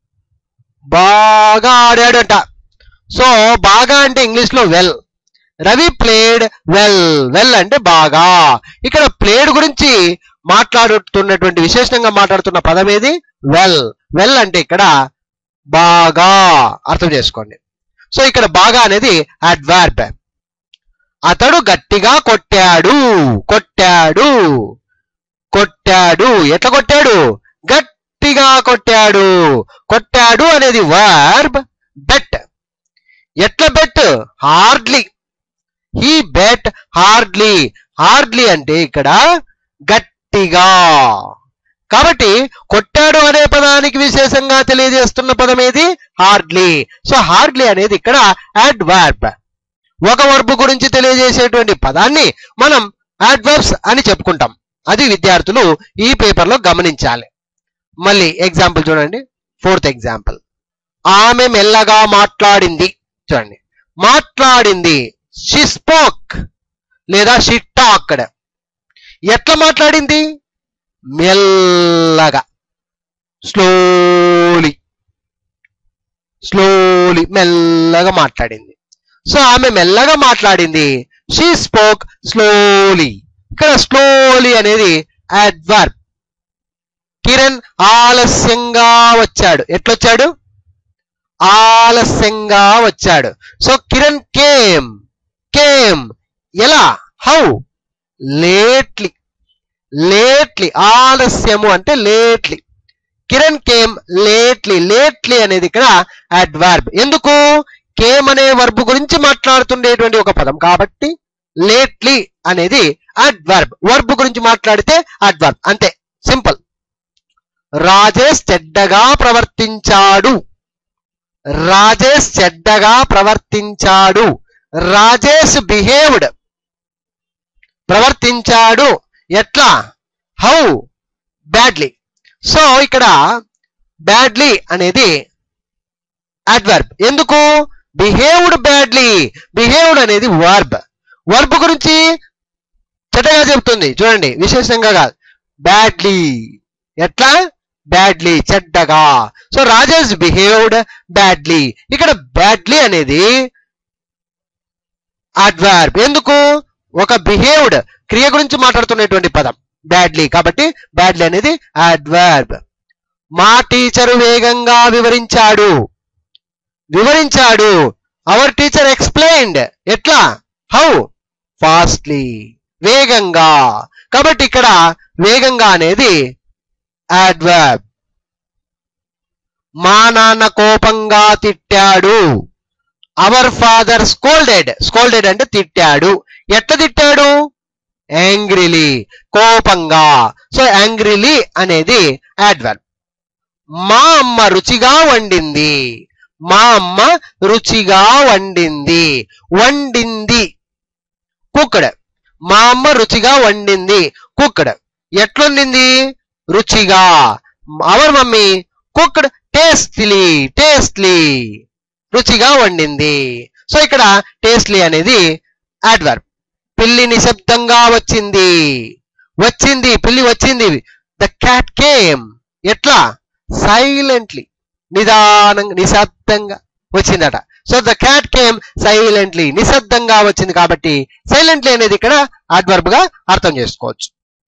బాగా ఆడాడు అంట సో బాగా అంటే ఇంగ్లీష్ లో well Ravi played well well అంటే బాగా ఇక్కడ ప్లేడ్ గురించి మాట్లాడుతున్నటువంటి విశేషంగా మాట్లాడుతున్న పదం ఏది వెల్ వెల్ అంటే ఇక్కడ బాగా అర్థం చేసుకోండి సో ఇక్కడ బాగా అనేది అడ్వర్బ్ అతడు గట్టిగా కొట్టాడు కొట్టాడు కొట్టాడు ఎట్లా కొట్టాడు గట్టిగా కొట్టాడు కొట్టాడు అనేది వర్బ్ బెట్ ఎట్లా beat hardly he beat hardly hardly అంటే ఇక్కడ గట్టిగా కాబట్టి కొట్టాడు అనే పదానికి విశేషంగా తెలియజేస్తున్న పదం ఏది హార్డ్లీ సో హార్డ్లీ అనేది ఇక్కడ అడ్వర్బ్ ఒక వర్బ్ గురించి తెలియజేసేటువంటి పదాన్ని మనం అడ్వర్బ్స్ అని చెప్పుకుంటాం అది విద్యార్థులు ఈ పేపర్లో గమనించాలి మళ్ళీ ఎగ్జాంపుల్ చూడండి ఫోర్త్ ఎగ్జాంపుల్ ఆమె మెల్లగా మాట్లాడింది చూడండి మాట్లాడింది షి స్పోక్ లేదా షి టాక్డ్ ఎట్లా మాట్లాడింది మెల్లగా స్లోలీ స్లోలీ మెల్లగా మాట్లాడింది సో ఆమె మెల్లగా మాట్లాడింది షీ స్పోక్ స్లోలీ ఇక్కడ స్లోలీ అనేది అడ్వర్బ్ కిరణ్ ఆలస్యంగా వచ్చాడు ఎట్లొచ్చాడు ఆలస్యంగా వచ్చాడు సో కిరణ్ కేమ్ కేమ్ ఎలా హౌ లేట్లీ లేట్లీ ఆలస్యము అంటే lately Kiran came lately lately అనేది ఇక్కడ అడ్వర్బ్ ఎందుకు కేమ్ అనే వర్బ్ గురించి మాట్లాడుతుండేటువంటి ఒక పదం కాబట్టి లేట్లీ అనేది అడ్వర్బ్ వర్బ్ గురించి మాట్లాడితే అడ్వర్బ్ అంతే సింపుల్ రాజేష్ చెడ్డగా ప్రవర్తించాడు రాజేష్ చెడ్డగా ప్రవర్తించాడు రాజేష్ బిహేవ్డ్ ప్రవర్తించాడు ఎట్లా హౌ బ్యాడ్లీ సో ఇక్కడ బ్యాడ్లీ అనేది అడ్వర్బ్ ఎందుకు బిహేవ్డ్ బ్యాడ్లీ బిహేవ్డ్ అనేది వర్బ్ వర్బ్ గురించి చెడ్డగా చెప్తుంది చూడండి విశేషంగా కాదు బ్యాడ్లీ ఎట్లా బ్యాడ్లీ చెడ్డగా సో రాజేష్ బిహేవ్డ్ బ్యాడ్లీ ఇక్కడ బ్యాడ్లీ అనేది అడ్వర్బ్ ఎందుకు ఒక బిహేవ్డ్ క్రియ గురించి మాట్లాడుతున్నటువంటి పదం బ్యాడ్లీ కాబట్టి బ్యాడ్లీ అనేది అడ్వర్బ్ మా టీచరు వేగంగా వివరించాడు వివరించాడు అవర్ టీచర్ ఎక్స్ప్లెయిన్డ్ ఎట్లా హౌ ఫాస్ట్లీ వేగంగా కాబట్టి ఇక్కడ వేగంగా అనేది అడ్వర్బ్ మా నాన్న కోపంగా తిట్టాడు అవర్ ఫాదర్ స్కోల్డెడ్ స్కోల్డెడ్ అంటే తిట్టాడు ఎట్లా తిట్టాడు యాంగ్రిలీ కోపంగా సో యాంగ్రిలీ అనేది అడ్వర్బ్ మా అమ్మ రుచిగా వండింది మా అమ్మ రుచిగా వండింది వండింది కుక్కడ్ మా అమ్మ రుచిగా వండింది కుక్కడ్ ఎట్లుండింది రుచిగా our mummy cooked tastily tastily రుచిగా వండింది సో ఇక్కడ టేస్ట్లీ అనేది అడ్వర్బ్ పిల్లి నిశ్శబ్దంగా వచ్చింది వచ్చింది పిల్లి వచ్చింది ద క్యాట్ కేమ్ ఎట్లా సైలెంట్లీ నిదానంగా నిశ్శబ్దంగా వచ్చిందట so the cat came silently నిశ్శబ్దంగా వచ్చింది కాబట్టి సైలెంట్లీ అనేది ఇక్కడ అడ్వర్బ్ గా అర్థం చేసుకోవచ్చు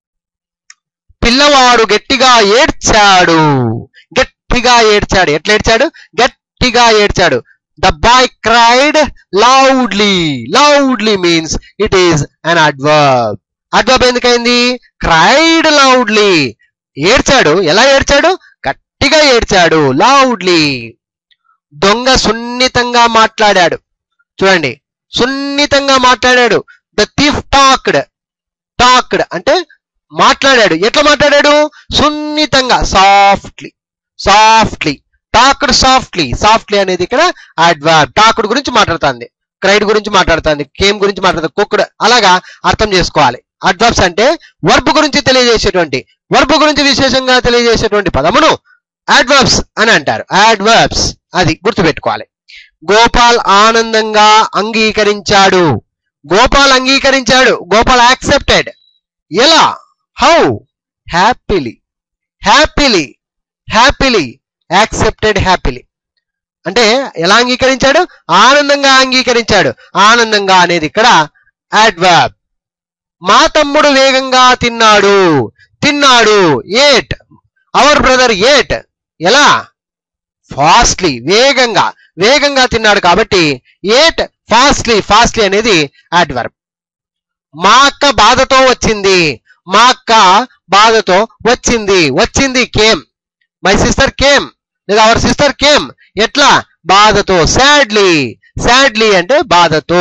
పిల్లవాడు గట్టిగా ఏడ్చాడు గట్టిగా ఏడ్చాడు ఎట్లా ఏడ్చాడు గట్టిగా ఏడ్చాడు the boy cried loudly loudly means it is an adverb adverb ఎందుకైంది క్రైడ్ లౌడ్లీ ఏడ్చాడు ఎలా ఏడ్చాడు గట్టిగా ఏడ్చాడు లౌడ్లీ దొంగ సున్నితంగా మాట్లాడాడు చూడండి సున్నితంగా మాట్లాడాడు ద థీఫ్ టాక్డ్ టాక్డ్ అంటే మాట్లాడాడు ఎట్లా మాట్లాడాడు సున్నితంగా softly softly talked softly softly అనేది ఇక్కడ అడ్వర్బ్ టాక్డ్ గురించి మాట్లాడుతుంది క్రైడ్ గురించి మాట్లాడుతుంది కేమ్ గురించి మాట్లాడుతుంది కుక్డ్ అలాగా అర్థం చేసుకోవాలి అడ్వర్బ్స్ అంటే వర్బ్ గురించి తెలియజేసేటువంటి వర్బ్ గురించి విశేషంగా తెలియజేసేటువంటి పదమును అడ్వర్బ్స్ అని అంటారు అడ్వర్బ్స్ అది గుర్తుపెట్టుకోవాలి గోపాల్ ఆనందంగా అంగీకరించాడు గోపాల్ అంగీకరించాడు గోపాల్ యాక్సెప్టెడ్ ఎలా how happily happily happily accepted happily అంటే ఎలా అంగీకరించాడు ఆనందంగా అంగీకరించాడు ఆనందంగా అనేది ఇక్కడ అడ్వర్బ్ మా తమ్ముడు వేగంగా తిన్నాడు తిన్నాడు ఏట్ అవర్ బ్రదర్ ఏట్ ఎలా ఫాస్ట్లీ వేగంగా వేగంగా తిన్నాడు కాబట్టి ఏట్ ఫాస్ట్లీ ఫాస్ట్లీ అనేది అడ్వర్బ్ మా అక్క బాధతో వచ్చింది మా అక్క బాధతో వచ్చింది వచ్చింది కేమ్ మై సిస్టర్ కేమ్ లేదా అవర్ సిస్టర్ కేమ్ ఎట్లా బాధతో సాడ్లీ సాడ్లీ అంటే బాధతో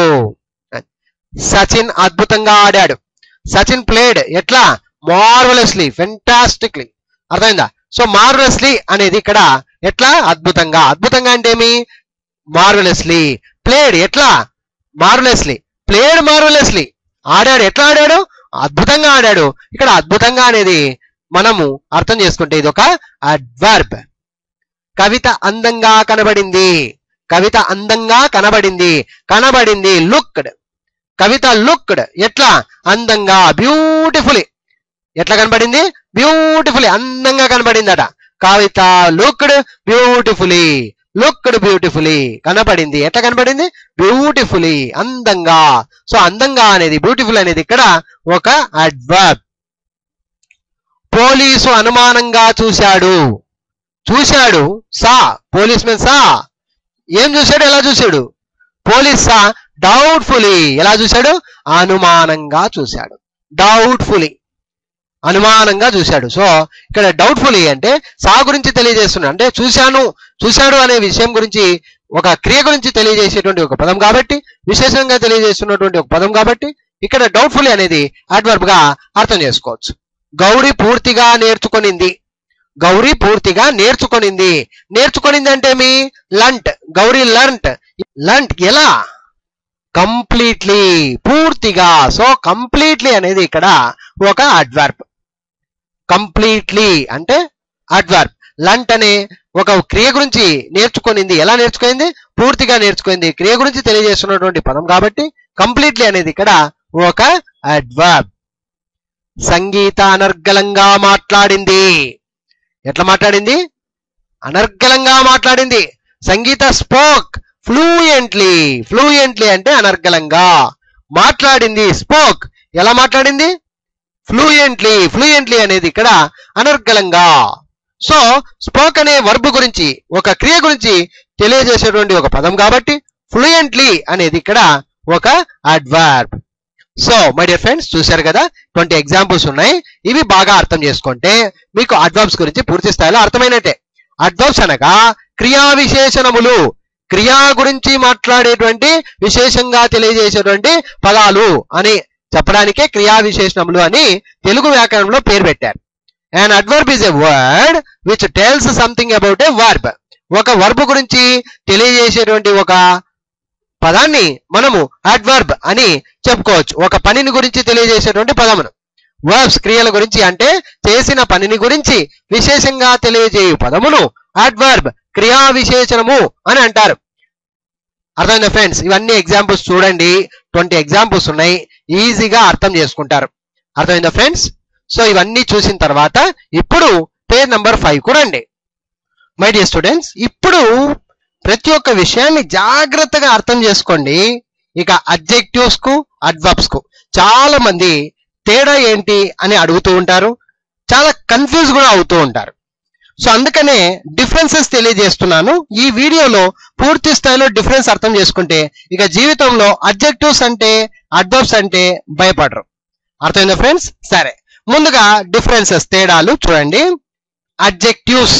సచిన్ అద్భుతంగా ఆడాడు సచిన్ ప్లేడ్ ఎట్లా మార్వలస్లీ ఫెంటాస్టిక్లీ అర్థమైందా సో మార్వలస్లీ అనేది ఇక్కడ ఎట్లా అద్భుతంగా అద్భుతంగా అంటే ఏమి మార్వలస్లీ ప్లేడ్ ఎట్లా మార్వలస్లీ ప్లేడ్ మార్వలస్లీ ఆడాడు ఎట్లా ఆడాడు అద్భుతంగా ఆడాడు ఇక్కడ అద్భుతంగా అనేది మనము అర్థం చేసుకుంటే ఇది ఒక అడ్వర్బ్ కవిత అందంగా కనబడింది కవిత అందంగా కనబడింది కనబడింది లుక్డ్ కవిత లుక్డ్ ఎట్లా అందంగా బ్యూటిఫుల్లీ ఎట్లా కనబడింది బ్యూటిఫుల్లీ అందంగా కనబడిందట Kavitha looked beautifully looked beautifully కనబడింది ఎట్లా కనబడింది బ్యూటిఫుల్లీ అందంగా సో అందంగా అనేది బ్యూటిఫుల్ అనేది ఇక్కడ ఒక అడ్వర్బ్ పోలీసు అనుమానంగా చూశాడు చూశాడు సా పోలీస్ మెన్ సా ఏం చూశాడు ఎలా చూశాడు పోలీస్ సా డౌట్ఫుల్లీ ఎలా చూశాడు అనుమానంగా చూశాడు డౌట్ఫుల్లీ అనుమానంగా చూశాడు సో ఇక్కడ డౌట్ఫుల్ అంటే సా గురించి తెలియజేస్తున్నాడు అంటే చూశాను చూశాడు అనే విషయం గురించి ఒక క్రియ గురించి తెలియజేసేటువంటి ఒక పదం కాబట్టి విశేషంగా తెలియజేస్తున్నటువంటి ఒక పదం కాబట్టి ఇక్కడ డౌట్ఫుల్ అనేది అడ్వర్బ్ గా అర్థం చేసుకోవచ్చు గౌరీ పూర్తిగా నేర్చుకొనింది గౌరీ పూర్తిగా నేర్చుకొనింది నేర్చుకొనింది అంటే మీ లంట్ గౌరీ లర్ంట్ లంట్ ఎలా కంప్లీట్లీ పూర్తిగా సో కంప్లీట్లీ అనేది ఇక్కడ ఒక అడ్వర్బ్ కంప్లీట్లీ అంటే అడ్వర్బ్ లంట్ అనే ఒక క్రియ గురించి నేర్చుకొనింది ఎలా నేర్చుకుంది పూర్తిగా నేర్చుకుంది క్రియ గురించి తెలియజేస్తున్నటువంటి పదం కాబట్టి కంప్లీట్లీ అనేది ఇక్కడ ఒక అడ్వర్బ్ సంగీత అనర్గళంగా మాట్లాడింది ఎట్లా మాట్లాడింది అనర్గళంగా మాట్లాడింది సంగీత స్పోక్ ఫ్లూయెంట్లీ ఫ్లూయెంట్లీ అంటే అనర్గళంగా మాట్లాడింది స్పోక్ ఎలా మాట్లాడింది ఫ్లూయెంట్లీ ఫ్లూయెంట్లీ అనేది ఇక్కడ అనర్గళంగా సో స్పోక్ అనే వర్బ్ గురించి ఒక క్రియ గురించి తెలియజేసేటువంటి ఒక పదం కాబట్టి ఫ్లూయెంట్లీ అనేది ఇక్కడ ఒక adverb so my dear friends చూశారు కదా ట్వంటీ ఎగ్జాంపుల్స్ ఉన్నాయి ఇవి బాగా అర్థం చేసుకుంటే మీకు అడ్వర్బ్స్ గురించి పూర్తి స్థాయిలో అర్థమైనట్టే అడ్వర్బ్స్ అనగా క్రియా విశేషణములు క్రియా గురించి మాట్లాడేటువంటి విశేషంగా తెలియజేసేటువంటి పదాలు అని చెప్పడానికే క్రియా విశేషణములు అని తెలుగు వ్యాకరణంలో పేరు పెట్టారు and adverb is a word which tells something about a verb ఒక వర్బ్ గురించి తెలియజేసేటువంటి ఒక పదాన్ని మనము అడ్వర్బ్ అని చెప్పుకోవచ్చు ఒక పనిని గురించి తెలియజేసేటువంటి పదమును వర్బ్స్ క్రియల గురించి అంటే చేసిన పనిని గురించి విశేషంగా తెలియజేయు పదమును అడ్వర్బ్ క్రియా విశేషణము అని అంటారు అర్థమైందా ఫ్రెండ్స్ ఇవన్నీ ఎగ్జాంపుల్స్ చూడండి ట్వంటీ ఎగ్జాంపుల్స్ ఉన్నాయి ఈజీగా అర్థం చేసుకుంటారు అర్థమైందా ఫ్రెండ్స్ సో ఇవన్నీ చూసిన తర్వాత ఇప్పుడు పేజ్ నంబర్ ఫైవ్ కు రండి మై డియర్ స్టూడెంట్స్ ఇప్పుడు ప్రతి ఒక్క విషయాన్ని జాగ్రత్తగా అర్థం చేసుకోండి ఇక అడ్జెక్టివ్స్ కు అడ్వర్బ్స్ కు చాలా మంది తేడా ఏంటి అని అడుగుతూ ఉంటారు చాలా కన్ఫ్యూజ్ కూడా అవుతూ ఉంటారు సో అందుకనే డిఫరెన్సెస్ తెలియజేస్తున్నాను ఈ వీడియోలో పూర్తి స్థాయిలో డిఫరెన్స్ అర్థం చేసుకుంటే ఇక జీవితంలో అడ్జెక్టివ్స్ అంటే అడ్వర్బ్స్ అంటే భయపడరు అర్థమైందా ఫ్రెండ్స్ సరే ముందుగా డిఫరెన్సెస్ తేడాలు చూడండి అడ్జెక్టివ్స్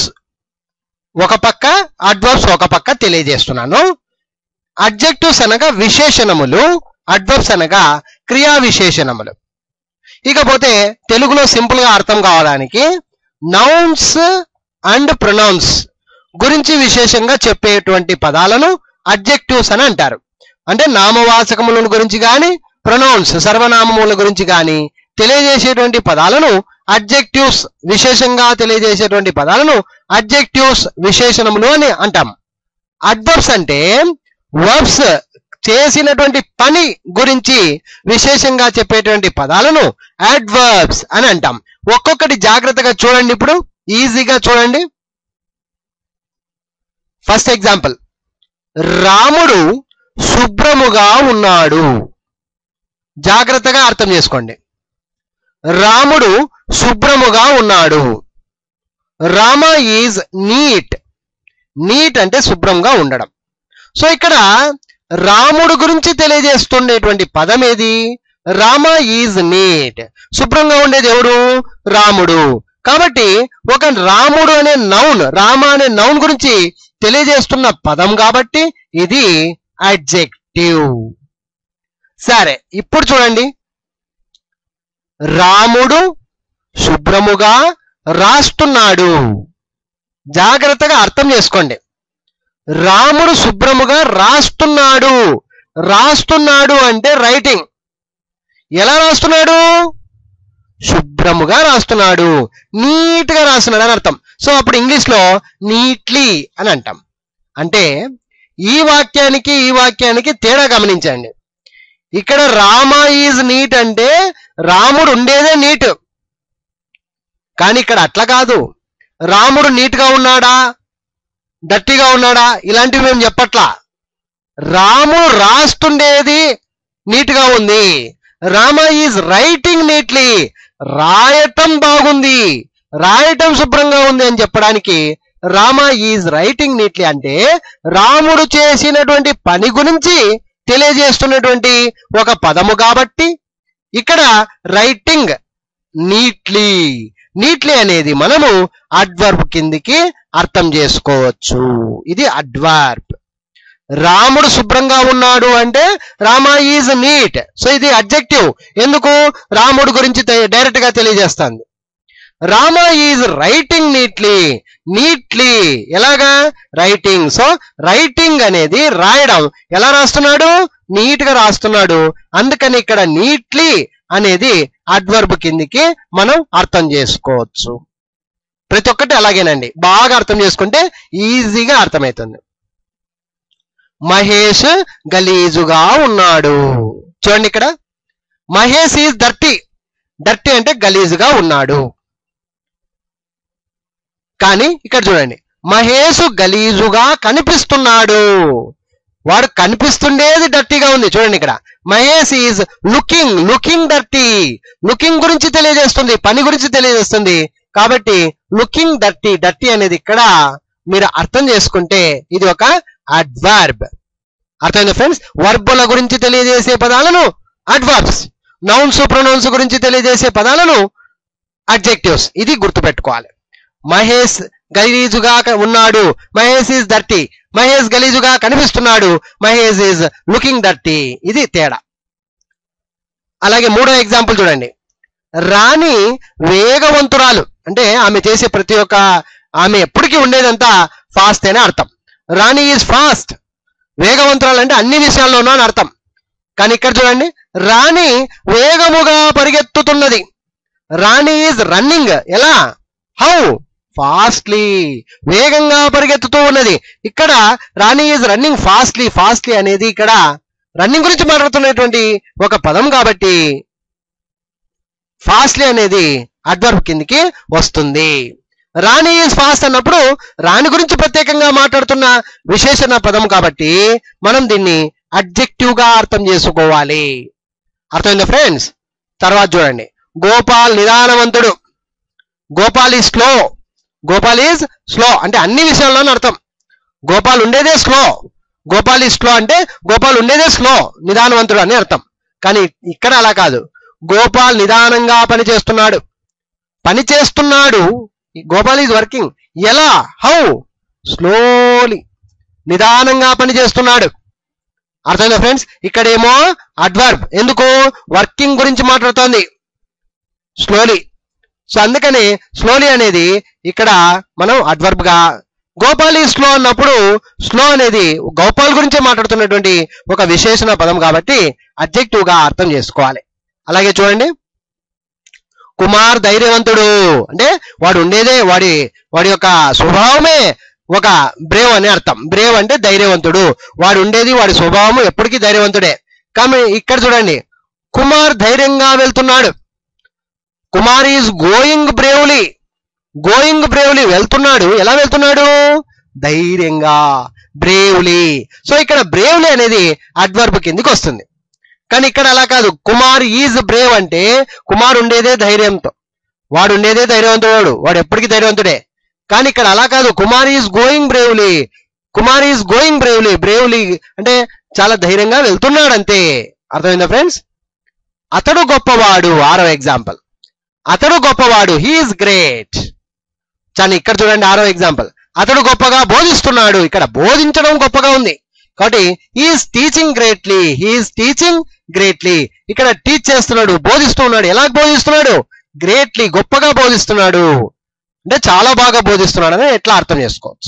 ఒక పక్క అడ్వర్బ్స్ ఒక పక్క తెలియజేస్తున్నాను అడ్జెక్టివ్స్ అనగా విశేషణములు అడ్వర్బ్స్ అనగా క్రియా విశేషణములు ఇకపోతే తెలుగులో సింపుల్ గా అర్థం కావడానికి నౌన్స్ అండ్ ప్రొనౌన్స్ గురించి విశేషంగా చెప్పేటువంటి పదాలను అడ్జెక్టివ్స్ అని అంటారు అంటే నామవాచకముల గురించి కానీ ప్రొనౌన్స్ సర్వనామముల గురించి కానీ తెలియజేసేటువంటి పదాలను అడ్జెక్టివ్స్ విశేషంగా తెలియజేసేటువంటి పదాలను అడ్జెక్టివ్స్ విశేషణములు అని అంటాం అడ్వర్బ్స్ అంటే వర్బ్స్ చేసినటువంటి పని గురించి విశేషంగా చెప్పేటువంటి పదాలను అడ్వర్బ్స్ అని అంటాం ఒక్కొక్కటి జాగ్రత్తగా చూడండి ఇప్పుడు ఈజీగా చూడండి ఫస్ట్ ఎగ్జాంపుల్ రాముడు శుభ్రముగా ఉన్నాడు జాగ్రత్తగా అర్థం చేసుకోండి రాముడు శుభ్రముగా ఉన్నాడు రామ ఈజ్ నీట్ నీట్ అంటే శుభ్రంగా ఉండడం సో ఇక్కడ రాముడు గురించి తెలియజేస్తుండేటువంటి పదం ఏది రామ ఈజ్ నీట్ శుభ్రంగా ఉండేది ఎవడు రాముడు కాబట్టి ఒక రాముడు అనే నౌన్ రామ అనే నౌన్ గురించి తెలియజేస్తున్న పదం కాబట్టి ఇది అడ్జెక్టివ్ సరే ఇప్పుడు చూడండి రాముడు శుభ్రముగా రాస్తున్నాడు జాగ్రత్తగా అర్థం చేసుకోండి రాముడు శుభ్రముగా రాస్తున్నాడు రాస్తున్నాడు అంటే రైటింగ్ ఎలా రాస్తున్నాడు శుభ్రముగా రాస్తున్నాడు నీట్ గా రాస్తున్నాడు అని అర్థం సో అప్పుడు ఇంగ్లీష్ లో నీట్లీ అని అంటాం అంటే ఈ వాక్యానికి ఈ వాక్యానికి తేడా గమనించండి ఇక్కడ రామ ఈజ్ నీట్ అంటే రాముడు ఉండేదే నీట్ కానీ ఇక్కడ అట్లా కాదు రాముడు నీట్ గా ఉన్నాడా డట్టిగా ఉన్నాడా ఇలాంటివి మేము చెప్పట్లా రాము రాస్తుండేది నీట్ గా ఉంది రామ ఈజ్ రైటింగ్ నీట్లీ రాయటం బాగుంది రాయటం శుభ్రంగా ఉంది అని చెప్పడానికి రామ ఈజ్ రైటింగ్ నీట్లీ అంటే రాముడు చేసినటువంటి పని గురించి తెలియజేస్తున్నటువంటి ఒక పదము కాబట్టి ఇక్కడ రైటింగ్ నీట్లీ నీట్లీ అనేది మనము అడ్వర్బ్ కిందికి అర్థం చేసుకోవచ్చు ఇది అడ్వర్బ్ రాముడు శుభ్రంగా ఉన్నాడు అంటే రామ ఈజ్ నీట్ సో ఇది అడ్జెక్టివ్ ఎందుకు రాముడు గురించి డైరెక్ట్ గా తెలియజేస్తుంది Rama is writing neatly neatly ఎలాగా రైటింగ్ సో రైటింగ్ అనేది రాయడం ఎలా రాస్తున్నాడు నీట్ గా రాస్తున్నాడు అందుకని ఇక్కడ నీట్లీ అనేది అడ్వర్బ్ కిందికి మనం అర్థం చేసుకోవచ్చు ప్రతి ఒక్కటి అలాగేనండి బాగా అర్థం చేసుకుంటే ఈజీగా అర్థమవుతుంది మహేష్ గలీజుగా ఉన్నాడు చూడండి ఇక్కడ మహేష్ ఈజ్ డర్టీ డర్టీ అంటే గలీజుగా ఉన్నాడు కానీ ఇక్కడ చూడండి మహేష్ గలీజుగా కనిపిస్తున్నాడు వాడు కనిపిస్తుండేది డర్టీగా ఉంది చూడండి ఇక్కడ Mahesh is looking looking dirty looking గురించి తెలియజేస్తుంది పని గురించి తెలియజేస్తుంది కాబట్టి లుకింగ్ డర్టీ డర్టీ అనేది ఇక్కడ మీరు అర్థం చేసుకుంటే ఇది ఒక అడ్వర్బ్ అర్థమైంది ఫ్రెండ్స్ వర్బుల గురించి తెలియజేసే పదాలను అడ్వర్బ్స్ నౌన్స్ ప్రొనౌన్స్ గురించి తెలియజేసే పదాలను అడ్జెక్టివ్స్ ఇది గుర్తుపెట్టుకోవాలి మహేష్ గలీజుగా క- ఉన్నాడు మహేష్ ఈజ్ దర్టీ మహేష్ గలీజుగా కనిపిస్తున్నాడు మహేష్ ఈజ్ లుకింగ్ దర్టీ ఇది తేడా అలాగే మూడో ఎగ్జాంపుల్ చూడండి రాణి వేగవంతురాలు అంటే ఆమె చేసే ప్రతి ఒక్క ఆమె ఎప్పటికీ ఉండేదంతా ఫాస్ట్ అనే అర్థం రాణి ఈజ్ ఫాస్ట్ వేగవంతురాలు అంటే అన్ని విషయాల్లోనూ అని అర్థం కానీ ఇక్కడ చూడండి రాణి వేగముగా పరిగెత్తుతున్నది రాణి ఈజ్ రన్నింగ్ ఎలా హౌ ఫాస్ట్లీ వేగంగా పరిగెత్తుతూ ఉన్నది ఇక్కడ Rani is running fastly fastly అనేది ఇక్కడ రన్నింగ్ గురించి మాట్లాడుతున్నటువంటి ఒక పదం కాబట్టి ఫాస్ట్లీ అనేది అడ్వర్బ్ కిందికి వస్తుంది రాణి ఈజ్ ఫాస్ట్ అన్నప్పుడు రాణి గురించి ప్రత్యేకంగా మాట్లాడుతున్న విశేషణ పదం కాబట్టి మనం దీన్ని అడ్జెక్టివ్ గా అర్థం చేసుకోవాలి అర్థమైందా ఫ్రెండ్స్ తర్వాత చూడండి గోపాల్ నిదానవంతుడు Gopal is slow Gopal is slow అంటే అన్ని విషయాల్లోనూ అర్థం గోపాల్ ఉండేదే స్లో గోపాల్ ఈజ్ స్లో అంటే గోపాల్ ఉండేదే స్లో నిదానవంతుడు అని అర్థం కానీ ఇక్కడ అలా కాదు గోపాల్ నిదానంగా పని చేస్తున్నాడు పని చేస్తున్నాడు గోపాల్ ఈజ్ వర్కింగ్ ఎలా హౌ స్లోలీ నిదానంగా పని చేస్తున్నాడు అర్థమైందా ఫ్రెండ్స్ ఇక్కడేమో అడ్వర్బ్ ఎందుకు వర్కింగ్ గురించి మాట్లాడుతోంది స్లోలీ సో అందుకని స్లోలీ అనేది ఇక్కడ మనం అడ్వర్బ్ గా గోపాల్ ఈ స్లో అన్నప్పుడు స్లో అనేది గోపాల్ గురించే మాట్లాడుతున్నటువంటి ఒక విశేషణ పదం కాబట్టి అడ్జెక్టివ్ గా అర్థం చేసుకోవాలి అలాగే చూడండి కుమార్ ధైర్యవంతుడు అంటే వాడు ఉండేదే వాడి వాడి యొక్క స్వభావమే ఒక బ్రేవ్ అనే అర్థం బ్రేవ్ అంటే ధైర్యవంతుడు వాడు ఉండేది వాడి స్వభావము ఎప్పటికీ ధైర్యవంతుడే కానీ ఇక్కడ చూడండి కుమార్ ధైర్యంగా వెళ్తున్నాడు Kumar is going bravely going bravely వెళ్తున్నాడు ఎలా వెళ్తున్నాడు ధైర్యంగా బ్రేవ్లీ సో ఇక్కడ బ్రేవ్లీ అనేది అడ్వర్బ్ కిందికి వస్తుంది కానీ ఇక్కడ అలా కాదు కుమార్ ఈజ్ బ్రేవ్ అంటే కుమార్ ఉండేదే ధైర్యంతో వాడు ఉండేదే ధైర్యవంతుడు వాడు ఎప్పటికీ ధైర్యవంతుడే కానీ ఇక్కడ అలా కాదు Kumar is going bravely Kumar is going bravely bravely అంటే చాలా ధైర్యంగా వెళ్తున్నాడు అంతే అర్థమైందా ఫ్రెండ్స్ అతడు గొప్పవాడు ఆరో ఎగ్జాంపుల్ అతడు గొప్పవాడు హీఈస్ గ్రేట్ కానీ ఇక్కడ చూడండి ఆరో ఎగ్జాంపుల్ అతడు గొప్పగా బోధిస్తున్నాడు ఇక్కడ బోధించడం గొప్పగా ఉంది కాబట్టి he is teaching greatly he is teaching greatly ఇక్కడ టీచ్ చేస్తున్నాడు బోధిస్తున్నాడు ఎలా బోధిస్తున్నాడు గ్రేట్లీ గొప్పగా బోధిస్తున్నాడు అంటే చాలా బాగా బోధిస్తున్నాడు అని ఎట్లా అర్థం చేసుకోవచ్చు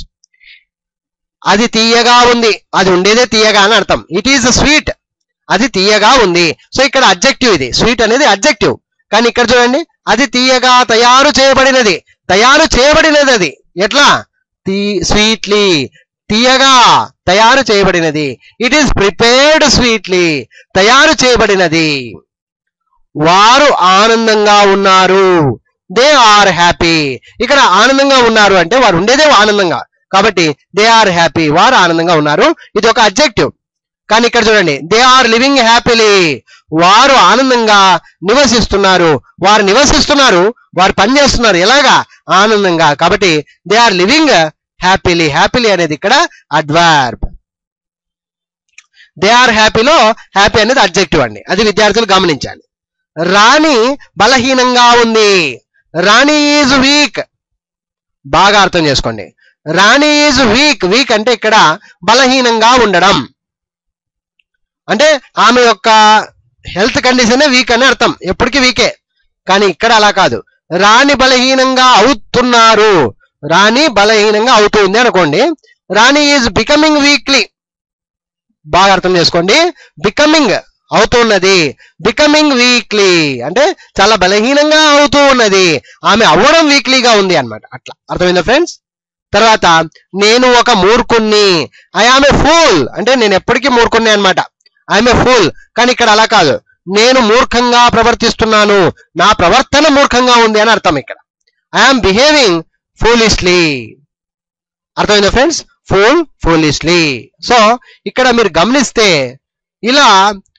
అది తీయగా ఉంది అది ఉండేదే తీయగా అని అర్థం ఇట్ ఈస్ స్వీట్ అది తీయగా ఉంది సో ఇక్కడ అబ్జెక్టివ్ ఇది స్వీట్ అనేది అబ్జెక్టివ్ కానీ ఇక్కడ చూడండి అది తీయగా తయారు చేయబడినది తయారు చేయబడినది అది ఎట్లా తీ స్వీట్లీ తీయగా తయారు చేయబడినది ఇట్ ఈస్ ప్రిపేర్డ్ స్వీట్లీ తయారు చేయబడినది వారు ఆనందంగా ఉన్నారు దే ఆర్ హ్యాపీ ఇక్కడ ఆనందంగా ఉన్నారు అంటే వారు ఉండేదే ఆనందంగా కాబట్టి దే ఆర్ హ్యాపీ వారు ఆనందంగా ఉన్నారు ఇది ఒక అబ్జెక్టివ్ కానీ ఇక్కడ చూడండి దే ఆర్ లివింగ్ హ్యాపీలీ వారు ఆనందంగా నివసిస్తున్నారు వారు నివసిస్తున్నారు వారు పనిచేస్తున్నారు ఎలాగా ఆనందంగా కాబట్టి they are living happily happily అనేది ఇక్కడ అడ్వర్బ్ దే ఆర్ హ్యాపీలో హ్యాపీ అనేది అబ్జెక్టివ్ అండి అది విద్యార్థులు గమనించాలి రాణి బలహీనంగా ఉంది రాణి ఈజ్ వీక్ బాగా అర్థం చేసుకోండి రాణి ఈజ్ వీక్ వీక్ అంటే ఇక్కడ బలహీనంగా ఉండడం అంటే ఆమె యొక్క హెల్త్ కండిషన్ వీక్ అని అర్థం ఎప్పటికీ వీకే కానీ ఇక్కడ అలా కాదు రాణి బలహీనంగా అవుతున్నారు రాణి బలహీనంగా అవుతుంది అనుకోండి రాణి ఈజ్ బికమింగ్ వీక్లీ బాగా అర్థం చేసుకోండి బికమింగ్ అవుతున్నది బికమింగ్ వీక్లీ అంటే చాలా బలహీనంగా అవుతూ ఉన్నది ఆమె అవ్వడం వీక్లీగా ఉంది అన్నమాట అట్లా అర్థమైందా ఫ్రెండ్స్ తర్వాత నేను ఒక మూర్ఖుణ్ణి ఐ ఆమె ఫూల్ అంటే నేను ఎప్పటికీ మూర్ఖుణ్ణి అనమాట ఐఎమ్ ఏ ఫూల్ కానీ ఇక్కడ అలా కాదు నేను మూర్ఖంగా ప్రవర్తిస్తున్నాను నా ప్రవర్తన మూర్ఖంగా ఉంది అని అర్థం ఇక్కడ ఐఎమ్ బిహేవింగ్ ఫూలిష్లీ అర్థమైందా ఫ్రెండ్స్ ఫూల్ ఫూలిష్లీ సో ఇక్కడ మీరు గమనిస్తే ఇలా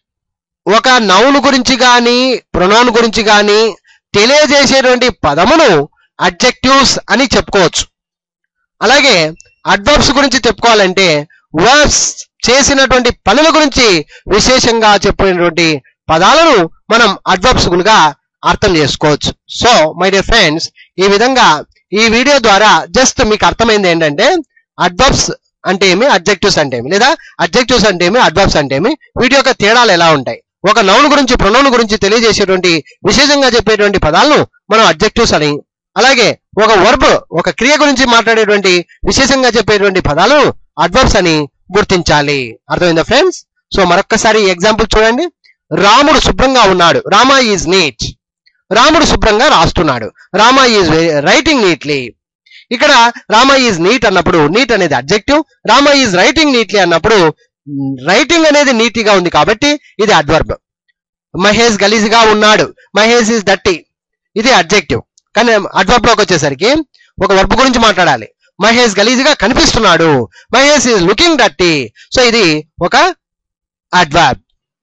ఒక నౌన్ గురించి కానీ ప్రొనౌన్ గురించి కానీ తెలియజేసేటువంటి పదమును అడ్జెక్టివ్స్ అని చెప్పుకోవచ్చు అలాగే అడ్వర్బ్స్ గురించి చెప్పుకోవాలంటే వర్బ్స్ చేసినటువంటి పనుల గురించి విశేషంగా చెప్పినటువంటి పదాలను మనం అడ్వర్బ్స్ గా అర్థం చేసుకోవచ్చు సో మై డియర్ ఫ్రెండ్స్ ఈ విధంగా ఈ వీడియో ద్వారా జస్ట్ మీకు అర్థమైంది ఏంటంటే అడ్వర్బ్స్ అంటే ఏమి అడ్జెక్టివ్స్ అంటే ఏమి లేదా అడ్జెక్టివ్స్ అంటే ఏమి అడ్వర్బ్స్ అంటే ఏమి వీటి యొక్క తేడాలు ఎలా ఉంటాయి ఒక నౌన్ గురించి ప్రొనౌన్ గురించి తెలియజేసేటువంటి విశేషంగా చెప్పేటువంటి పదాలను మనం అడ్జెక్టివ్స్ అని అలాగే ఒక వర్బ్ ఒక క్రియ గురించి మాట్లాడేటువంటి విశేషంగా చెప్పేటువంటి పదాలను అడ్వర్బ్స్ అని గుర్తించాలి అర్థమైందా ఫ్రెండ్స్ సో మరొక్కసారి ఎగ్జాంపుల్ చూడండి రాముడు శుభ్రంగా ఉన్నాడు రామ ఈజ్ నీట్ రాముడు శుభ్రంగా రాస్తున్నాడు రామ ఈజ్ రైటింగ్ నీట్లీ ఇక్కడ రామ ఈజ్ నీట్ అన్నప్పుడు నీట్ అనేది adjective Rama is writing neatly అన్నప్పుడు రైటింగ్ అనేది నీట్గా ఉంది కాబట్టి ఇది అడ్వర్బ్ మహేష్ గలీజ్గా ఉన్నాడు మహేష్ ఈజ్ దట్టి ఇది అడ్జెక్టివ్ కానీ అడ్వర్బ్ లోకి వచ్చేసరికి ఒక వర్బ్ గురించి మాట్లాడాలి మహేష్ గలీజ్గా కనిపిస్తున్నాడు మహేష్ ఈజ్ లుకింగ్ డట్టి సో ఇది ఒక అడ్వర్బ్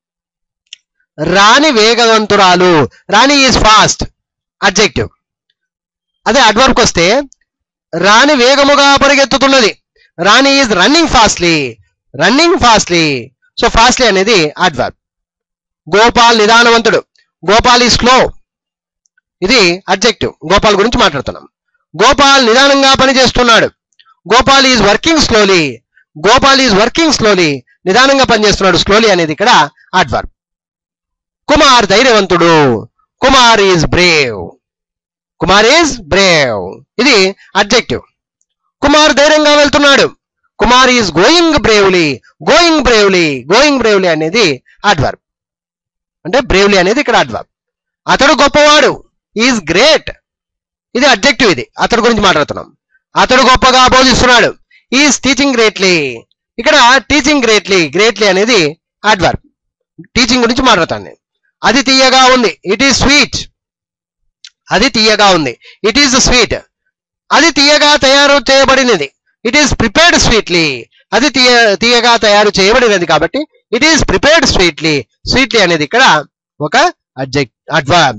రాణి వేగవంతురాలు రాణి ఈజ్ ఫాస్ట్ అడ్జెక్టివ్ అదే అడ్వర్బ్కి వస్తే రాణి వేగముగా పరిగెత్తుతున్నది Rani is running fastly running fastly so fastly అనేది అడ్వర్బ్ గోపాల్ నిదానవంతుడు గోపాల్ ఈ స్లో ఇది అడ్జెక్టివ్ గోపాల్ గురించి మాట్లాడుతున్నాం గోపాల్ నిదానంగా పనిచేస్తున్నాడు Gopal is working slowly Gopal is working slowly నిదానంగా పనిచేస్తున్నాడు స్లోలీ అనేది ఇక్కడ అడ్వర్బ్ కుమార్ ధైర్యవంతుడు Kumar is brave Kumar is brave ఇది అడ్జెక్టివ్ కుమార్ ధైర్యంగా వెళ్తున్నాడు Kumar is going bravely going bravely going bravely అనేది అడ్వర్బ్ అంటే బ్రేవ్లీ అనేది ఇక్కడ అడ్వర్బ్ అతడు గొప్పవాడు ఈజ్ గ్రేట్ ఇది అడ్జెక్టివ్ ఇది అతడు గురించి మాట్లాడుతున్నాం అతడు గొప్పగా బోధిస్తున్నాడు ఈజ్ టీచింగ్ గ్రేట్లీ ఇక్కడ టీచింగ్ గ్రేట్లీ గ్రేట్లీ అనేది అడ్వర్బ్ టీచింగ్ గురించి మాట్లాడతాను నేను అది తీయగా ఉంది ఇట్ ఈస్ స్వీట్ అది తీయగా ఉంది ఇట్ ఈస్ స్వీట్ అది తీయగా తయారు చేయబడినది ఇట్ ఈస్ ప్రిపేర్డ్ స్వీట్లీ అది తీయ తీయగా తయారు చేయబడినది కాబట్టి it is prepared sweetly sweetly అనేది ఇక్కడ ఒక అడ్జెక్ట్ అడ్వర్బ్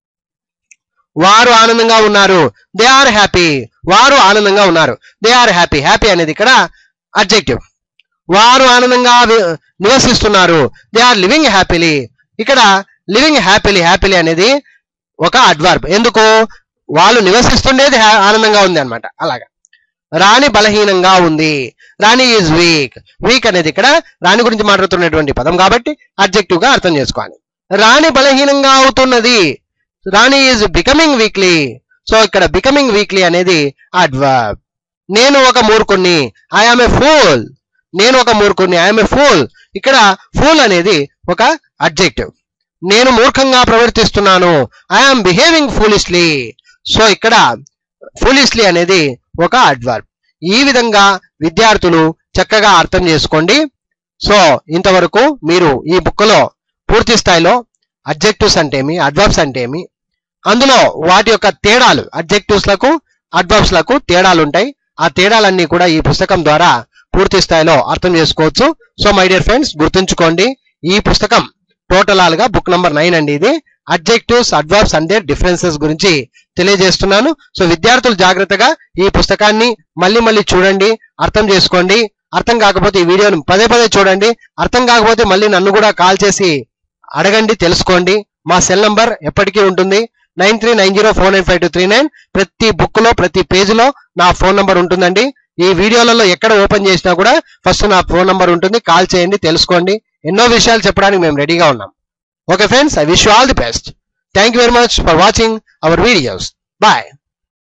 వారు ఆనందంగా ఉన్నారు దే ఆర్ హ్యాపీ వారు ఆనందంగా ఉన్నారు దే ఆర్ హ్యాపీ హ్యాపీ అనేది ఇక్కడ అడ్జెక్టివ్ వారు ఆనందంగా వి- నివసిస్తున్నారు దే ఆర్ లివింగ్ హ్యాపీలీ ఇక్కడ లివింగ్ హ్యాపీలీ హ్యాపీలీ అనేది ఒక అడ్వర్బ్ ఎందుకు వాళ్ళు నివసిస్తుండేది హ్యా- ఆనందంగా ఉంది అనమాట అలాగా రాణి బలహీనంగా ఉంది రాణి ఈజ్ వీక్ వీక్ అనేది ఇక్కడ రాణి గురించి మాట్లాడుతున్నటువంటి పదం కాబట్టి అడ్జెక్టివ్ గా అర్థం చేసుకోవాలి రాణి బలహీనంగా అవుతున్నది Rani is becoming weakly so ఇక్కడ బికమింగ్ వీక్లీ అనేది అడ్వర్బ్ నేను ఒక మూర్ఖుణ్ణి ఐఆమ్ ఏ ఫూల్ నేను ఒక మూర్ఖుణ్ణి ఐఎమ్ ఏ ఫూల్ ఇక్కడ ఫూల్ అనేది ఒక అడ్జెక్టివ్ నేను మూర్ఖంగా ప్రవర్తిస్తున్నాను ఐఆమ్ బిహేవింగ్ ఫూలిష్లీ సో ఇక్కడ ఫూలిష్లీ అనేది ఒక అడ్వర్బ్ ఈ విధంగా విద్యార్థులు చక్కగా అర్థం చేసుకోండి సో ఇంతవరకు మీరు ఈ బుక్లో పూర్తి స్థాయిలో అడ్జెక్టివ్స్ అంటే ఏమి అడ్వర్బ్స్ అంటే ఏమి అందులో వాటి యొక్క తేడాలు అడ్జెక్టివ్స్ లకు అడ్వర్బ్స్ లకు తేడాలు ఉంటాయి ఆ తేడాలన్నీ కూడా ఈ పుస్తకం ద్వారా పూర్తి స్థాయిలో అర్థం చేసుకోవచ్చు సో మై డియర్ ఫ్రెండ్స్ గుర్తుంచుకోండి ఈ పుస్తకం టోటల్ ఆల్ గా బుక్ నంబర్ నైన్ అండి ఇది adjectives adverbs and their differences గురించి తెలియజేస్తున్నాను సో విద్యార్థులు జాగ్రత్తగా ఈ పుస్తకాన్ని మళ్ళీ మళ్ళీ చూడండి అర్థం చేసుకోండి అర్థం కాకపోతే ఈ వీడియోని పదే పదే చూడండి అర్థం కాకపోతే మళ్ళీ నన్ను కూడా కాల్ చేసి అడగండి తెలుసుకోండి మా సెల్ నంబర్ ఎప్పటికీ ఉంటుంది nine three nine zero four nine five two three nine ప్రతి బుక్ లో ప్రతి పేజీలో నా ఫోన్ నంబర్ ఉంటుందండి ఈ వీడియోలలో ఎక్కడ ఓపెన్ చేసినా కూడా ఫస్ట్ నా ఫోన్ నంబర్ ఉంటుంది కాల్ చేయండి తెలుసుకోండి ఎన్నో విషయాలు చెప్పడానికి మేము రెడీగా ఉన్నాం okay friends I wish you all the best thank you very much for watching our videos bye